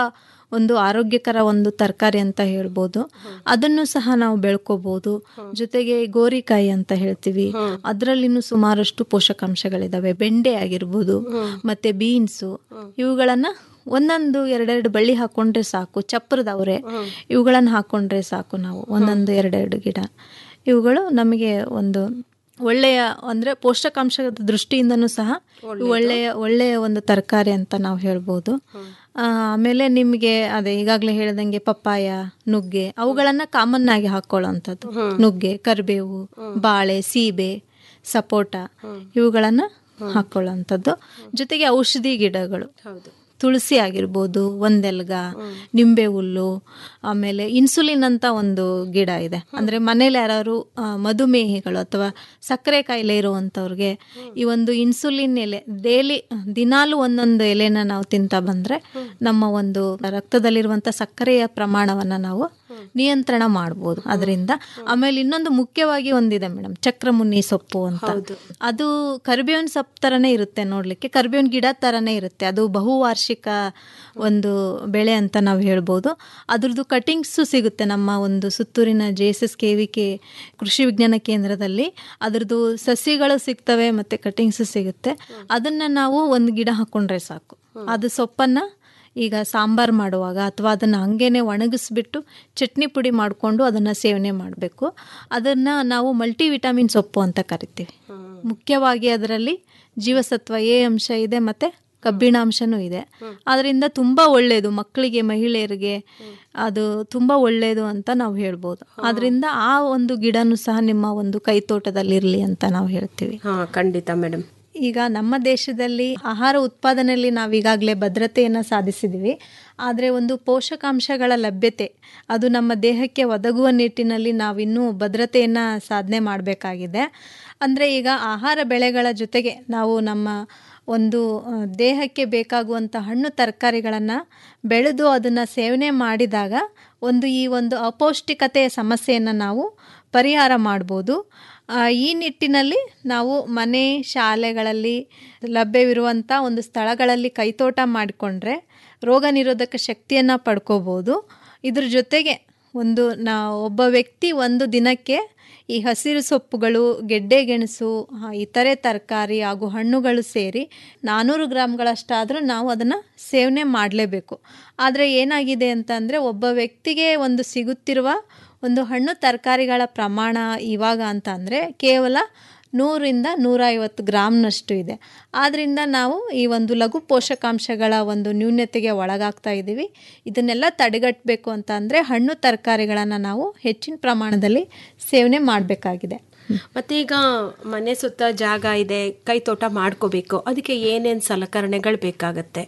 ಒಂದು ಆರೋಗ್ಯಕರ ಒಂದು ತರಕಾರಿ ಅಂತ ಹೇಳ್ಬೋದು ಅದನ್ನು ಸಹ ನಾವು ಬೆಳ್ಕೋಬಹುದು ಜೊತೆಗೆ ಗೋರಿಕಾಯಿ ಅಂತ ಹೇಳ್ತೀವಿ ಅದರಲ್ಲಿನೂ ಸುಮಾರಷ್ಟು ಪೋಷಕಾಂಶಗಳಿದಾವೆ ಬೆಂಡೆ ಆಗಿರ್ಬೋದು ಮತ್ತೆ ಬೀನ್ಸು ಇವುಗಳನ್ನ ಒಂದೊಂದು ಎರಡೆರಡು ಬಳ್ಳಿ ಹಾಕೊಂಡ್ರೆ ಸಾಕು ಚಪ್ಪರದವ್ರೆ ಇವುಗಳನ್ನು ಹಾಕೊಂಡ್ರೆ ಸಾಕು ನಾವು ಒಂದೊಂದು ಎರಡೆರಡು ಗಿಡ ಇವುಗಳು ನಮಗೆ ಒಂದು ಒಳ್ಳೆಯ ಅಂದ್ರೆ ಪೋಷಕಾಂಶದ ದೃಷ್ಟಿಯಿಂದನೂ ಸಹ ಇವು ಒಳ್ಳೆಯ ಒಳ್ಳೆಯ ಒಂದು ತರಕಾರಿ ಅಂತ ನಾವು ಹೇಳ್ಬೋದು ಆ, ಆಮೇಲೆ ನಿಮಗೆ ಅದೇ ಈಗಾಗಲೇ ಹೇಳ್ದಂಗೆ ಪಪ್ಪಾಯ ನುಗ್ಗೆ ಅವುಗಳನ್ನ ಕಾಮನ್ ಆಗಿ ಹಾಕೊಳ್ಳೋಂಥದ್ದು ನುಗ್ಗೆ ಕರಿಬೇವು ಬಾಳೆ ಸೀಬೆ ಸಪೋಟ ಇವುಗಳನ್ನ ಹಾಕೊಳ್ಳೋಂಥದ್ದು ಜೊತೆಗೆ ಔಷಧಿ ಗಿಡಗಳು ತುಳಸಿ ಆಗಿರ್ಬೋದು ಒಂದೆಲ್ಗ ನಿಂಬೆ ಹುಲ್ಲು ಆಮೇಲೆ ಇನ್ಸುಲಿನ್ ಅಂತ ಒಂದು ಗಿಡ ಇದೆ ಅಂದ್ರೆ ಮನೇಲಿ ಯಾರು ಮಧುಮೇಹಿಗಳು ಅಥವಾ ಸಕ್ಕರೆ ಕಾಯಿಲೆ ಇರುವಂಥವ್ರಿಗೆ ಈ ಒಂದು ಇನ್ಸುಲಿನ್ ಎಲೆ ಡೈಲಿ ದಿನಾಲು ಒಂದೊಂದು ಎಲೆನ ನಾವು ತಿಂತ ಬಂದ್ರೆ ನಮ್ಮ ಒಂದು ರಕ್ತದಲ್ಲಿರುವಂಥ ಸಕ್ಕರೆಯ ಪ್ರಮಾಣವನ್ನ ನಾವು ನಿಯಂತ್ರಣ ಮಾಡ್ಬೋದು ಅದರಿಂದ ಆಮೇಲೆ ಇನ್ನೊಂದು ಮುಖ್ಯವಾಗಿ ಒಂದಿದೆ ಮೇಡಮ್ ಚಕ್ರಮುನ್ನಿ ಸೊಪ್ಪು ಅಂತ ಅದು ಕರಿಬೇವಿನ ಸೊಪ್ಪು ತರನೇ ಇರುತ್ತೆ ನೋಡ್ಲಿಕ್ಕೆ ಕರಿಬೇವಿನ ಗಿಡ ತರನೇ ಇರುತ್ತೆ ಅದು ಬಹುವಾರ್ಷಿಕ ಒಂದು ಬೆಳೆ ಅಂತ ನಾವು ಹೇಳ್ಬೋದು ಅದ್ರದ್ದು ಕಟಿಂಗ್ಸು ಸಿಗುತ್ತೆ ನಮ್ಮ ಒಂದು ಸುತ್ತೂರಿನ J S S K V K ಕೃಷಿ ವಿಜ್ಞಾನ ಕೇಂದ್ರದಲ್ಲಿ ಅದ್ರದ್ದು ಸಸಿಗಳು ಸಿಗ್ತವೆ ಮತ್ತೆ ಕಟಿಂಗ್ಸು ಸಿಗುತ್ತೆ ಅದನ್ನ ನಾವು ಒಂದು ಗಿಡ ಹಾಕೊಂಡ್ರೆ ಸಾಕು ಅದು ಸೊಪ್ಪನ್ನ ಈಗ ಸಾಂಬಾರ್ ಮಾಡುವಾಗ ಅಥವಾ ಅದನ್ನು ಹಂಗೇನೆ ಒಣಗಿಸ್ಬಿಟ್ಟು ಚಟ್ನಿ ಪುಡಿ ಮಾಡಿಕೊಂಡು ಅದನ್ನು ಸೇವನೆ ಮಾಡಬೇಕು ಅದನ್ನು ನಾವು ಮಲ್ಟಿ ವಿಟಮಿನ್ ಸೊಪ್ಪು ಅಂತ ಕರಿತೀವಿ ಮುಖ್ಯವಾಗಿ ಅದರಲ್ಲಿ ಜೀವಸತ್ವ ಎ ಅಂಶ ಇದೆ ಮತ್ತು ಕಬ್ಬಿಣಾಂಶನೂ ಇದೆ ಅದರಿಂದ ತುಂಬ ಒಳ್ಳೆಯದು ಮಕ್ಕಳಿಗೆ ಮಹಿಳೆಯರಿಗೆ ಅದು ತುಂಬ ಒಳ್ಳೆಯದು ಅಂತ ನಾವು ಹೇಳ್ಬೋದು ಅದರಿಂದ ಆ ಒಂದು ಗಿಡನೂ ಸಹ ನಿಮ್ಮ ಒಂದು ಕೈ ತೋಟದಲ್ಲಿರಲಿ ಅಂತ ನಾವು ಹೇಳ್ತೀವಿ ಹಾ ಖಂಡಿತ ಮೇಡಮ್ ಈಗ ನಮ್ಮ ದೇಶದಲ್ಲಿ ಆಹಾರ ಉತ್ಪಾದನೆಯಲ್ಲಿ ನಾವು ಈಗಾಗಲೇ ಭದ್ರತೆಯನ್ನು ಸಾಧಿಸಿದ್ದೀವಿ ಆದರೆ ಒಂದು ಪೋಷಕಾಂಶಗಳ ಲಭ್ಯತೆ ಅದು ನಮ್ಮ ದೇಹಕ್ಕೆ ಒದಗುವ ನಿಟ್ಟಿನಲ್ಲಿ ನಾವಿನ್ನೂ ಭದ್ರತೆಯನ್ನು ಸಾಧನೆ ಮಾಡಬೇಕಾಗಿದೆ ಅಂದರೆ ಈಗ ಆಹಾರ ಬೆಳೆಗಳ ಜೊತೆಗೆ ನಾವು ನಮ್ಮ ಒಂದು ಆ, ದೇಹಕ್ಕೆ ಬೇಕಾಗುವಂಥ ಹಣ್ಣು ತರಕಾರಿಗಳನ್ನು ಬೆಳೆದು ಅದನ್ನು ಸೇವನೆ ಮಾಡಿದಾಗ ಒಂದು ಈ ಒಂದು ಅಪೌಷ್ಟಿಕತೆಯ ಸಮಸ್ಯೆಯನ್ನು ನಾವು ಪರಿಹಾರ ಮಾಡ್ಬೋದು ಆ, ಈ ನಿಟ್ಟಿನಲ್ಲಿ ನಾವು ಮನೆ ಶಾಲೆಗಳಲ್ಲಿ ಲಭ್ಯವಿರುವಂಥ ಒಂದು ಸ್ಥಳಗಳಲ್ಲಿ ಕೈತೋಟ ಮಾಡಿಕೊಂಡ್ರೆ ರೋಗ ನಿರೋಧಕ ಶಕ್ತಿಯನ್ನು ಪಡ್ಕೋಬೋದು ಇದ್ರ ಜೊತೆಗೆ ಒಂದು ನಾ ಒಬ್ಬ ವ್ಯಕ್ತಿ ಒಂದು ದಿನಕ್ಕೆ ಈ ಹಸಿರು ಸೊಪ್ಪುಗಳು ಗೆಡ್ಡೆ ಗೆಣಸು ಆ, ಇತರೆ ತರಕಾರಿ ಹಾಗೂ ಹಣ್ಣುಗಳು ಸೇರಿ ನಾನ್ನೂರು ಗ್ರಾಮ್ಗಳಷ್ಟಾದರೂ ನಾವು ಅದನ್ನು ಸೇವನೆ ಮಾಡಲೇಬೇಕು ಆದರೆ ಏನಾಗಿದೆ ಅಂತಂದರೆ ಒಬ್ಬ ವ್ಯಕ್ತಿಗೆ ಒಂದು ಸಿಗುತ್ತಿರುವ ಒಂದು ಹಣ್ಣು ತರಕಾರಿಗಳ ಪ್ರಮಾಣ ಇವಾಗ ಅಂತ ಅಂದರೆ ಕೇವಲ ನೂರಿಂದ ನೂರ ಐವತ್ತು ಗ್ರಾಮ್ನಷ್ಟು ಇದೆ ಆದ್ದರಿಂದ ನಾವು ಈ ಒಂದು ಲಘು ಪೋಷಕಾಂಶಗಳ ಒಂದು ನ್ಯೂನ್ಯತೆಗೆ ಒಳಗಾಗ್ತಾ ಇದ್ದೀವಿ ಇದನ್ನೆಲ್ಲ ತಡೆಗಟ್ಟಬೇಕು ಅಂತ ಅಂದರೆ ಹಣ್ಣು ತರಕಾರಿಗಳನ್ನು ನಾವು ಹೆಚ್ಚಿನ ಪ್ರಮಾಣದಲ್ಲಿ ಸೇವನೆ ಮಾಡಬೇಕಾಗಿದೆ ಮತ್ತೆ ಈಗ ಮನೆ ಸುತ್ತ ಜಾಗ ಇದೆ ಕೈ ತೋಟ ಮಾಡ್ಕೋಬೇಕು ಅದಕ್ಕೆ ಏನೇನು ಸಲಕರಣೆಗಳು ಬೇಕಾಗತ್ತೆ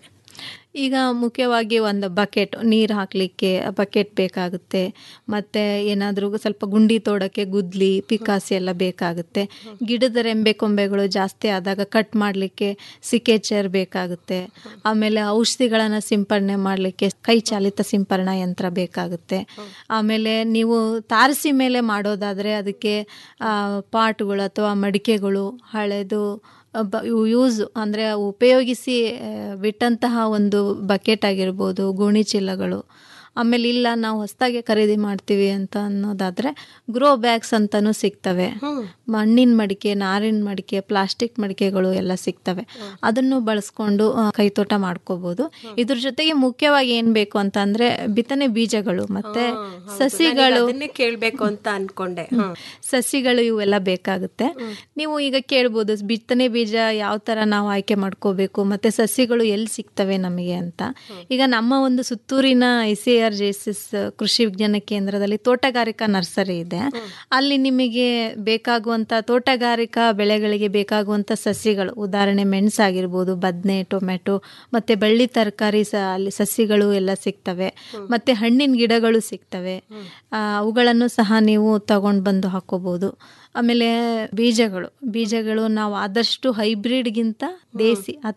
ಈಗ ಮುಖ್ಯವಾಗಿ ಒಂದು ಬಕೆಟ್ ನೀರು ಹಾಕಲಿಕ್ಕೆ ಬಕೆಟ್ ಬೇಕಾಗುತ್ತೆ ಮತ್ತು ಏನಾದರೂ ಸ್ವಲ್ಪ ಗುಂಡಿ ತೋಡೋಕ್ಕೆ ಗುದ್ಲಿ ಪಿಕಾಸಿ ಎಲ್ಲ ಬೇಕಾಗುತ್ತೆ ಗಿಡದ ರೆಂಬೆ ಕೊಂಬೆಗಳು ಜಾಸ್ತಿ ಆದಾಗ ಕಟ್ ಮಾಡಲಿಕ್ಕೆ ಸಿಕೇಚರ್ ಬೇಕಾಗುತ್ತೆ ಆಮೇಲೆ ಔಷಧಿಗಳನ್ನು ಸಿಂಪಡಣೆ ಮಾಡಲಿಕ್ಕೆ ಕೈ ಚಾಲಿತ ಸಿಂಪರಣಾ ಯಂತ್ರ ಬೇಕಾಗುತ್ತೆ ಆಮೇಲೆ ನೀವು ತಾರಸಿ ಮೇಲೆ ಮಾಡೋದಾದರೆ ಅದಕ್ಕೆ ಆ, ಪಾಟ್ಗಳು ಅಥವಾ ಮಡಿಕೆಗಳು ಹಳೆದು ಬ ಇವು ಯೂಸ್ ಅಂದರೆ ಉಪಯೋಗಿಸಿ ಆ, ಬಿಟ್ಟಂತಹ ಒಂದು ಬಕೆಟ್ ಆಗಿರ್ಬೋದು ಗೋಣಿ ಚೀಲಗಳು ಆಮೇಲೆ ಇಲ್ಲ ನಾವು ಹೊಸದಾಗಿ ಖರೀದಿ ಮಾಡ್ತೀವಿ ಅಂತ ಅನ್ನೋದಾದರೆ ಗ್ರೋ ಬ್ಯಾಗ್ಸ್ ಅಂತಲೂ ಸಿಗ್ತವೆ ಮಣ್ಣಿನ ಮಡಿಕೆ ನಾರಿನ ಮಡಿಕೆ ಪ್ಲಾಸ್ಟಿಕ್ ಮಡಿಕೆಗಳು ಎಲ್ಲ ಸಿಗ್ತವೆ ಅದನ್ನು ಬಳಸ್ಕೊಂಡು ಆ, ಕೈತೋಟ ಮಾಡ್ಕೋಬೋದು ಇದ್ರ ಜೊತೆಗೆ ಮುಖ್ಯವಾಗಿ ಏನು ಬೇಕು ಅಂತ ಅಂದರೆ ಬಿತ್ತನೆ ಬೀಜಗಳು ಮತ್ತು ಸಸಿಗಳು ಅದನ್ನೇ ಕೇಳಬೇಕು ಅಂತ ಅನ್ಕೊಂಡೆ ಹ್ಮ್. ಸಸಿಗಳು ಇವೆಲ್ಲ ಬೇಕಾಗುತ್ತೆ ನೀವು ಈಗ ಕೇಳ್ಬೋದು ಬಿತ್ತನೆ ಬೀಜ ಯಾವ ಥರ ನಾವು ಆಯ್ಕೆ ಮಾಡ್ಕೋಬೇಕು ಮತ್ತು ಸಸಿಗಳು ಎಲ್ಲಿ ಸಿಗ್ತವೆ ನಮಗೆ ಅಂತ ಈಗ ನಮ್ಮ ಒಂದು ಸುತ್ತೂರಿನ I C R J S S ಕೃಷಿ ವಿಜ್ಞಾನ ಕೇಂದ್ರದಲ್ಲಿ ತೋಟಗಾರಿಕಾ ನರ್ಸರಿ ಇದೆ ಅಲ್ಲಿ ನಿಮಗೆ ಬೇಕಾಗುವಂಥ ತೋಟಗಾರಿಕಾ ಬೆಳೆಗಳಿಗೆ ಬೇಕಾಗುವಂಥ ಸಸಿಗಳು ಉದಾಹರಣೆ ಮೆಣಸಾಗಿರ್ಬೋದು ಬದನೆ ಟೊಮೆಟೊ ಮತ್ತು ಬಳ್ಳಿ ತರಕಾರಿ ಸ ಅಲ್ಲಿ ಸಸಿಗಳು ಎಲ್ಲ ಸಿಗ್ತವೆ ಮತ್ತು ಹಣ್ಣಿನ ಗಿಡಗಳು ಸಿಗ್ತವೆ ಆ, ಅವುಗಳನ್ನು ಸಹ ನೀವು ತಗೊಂಡು ಬಂದು ಹಾಕೋಬಹುದು ಆಮೇಲೆ ಬೀಜಗಳು ಬೀಜಗಳು ನಾವು ಆದಷ್ಟು ಹೈಬ್ರಿಡ್ಗಿಂತ ದೇಸಿ ಅಥವಾ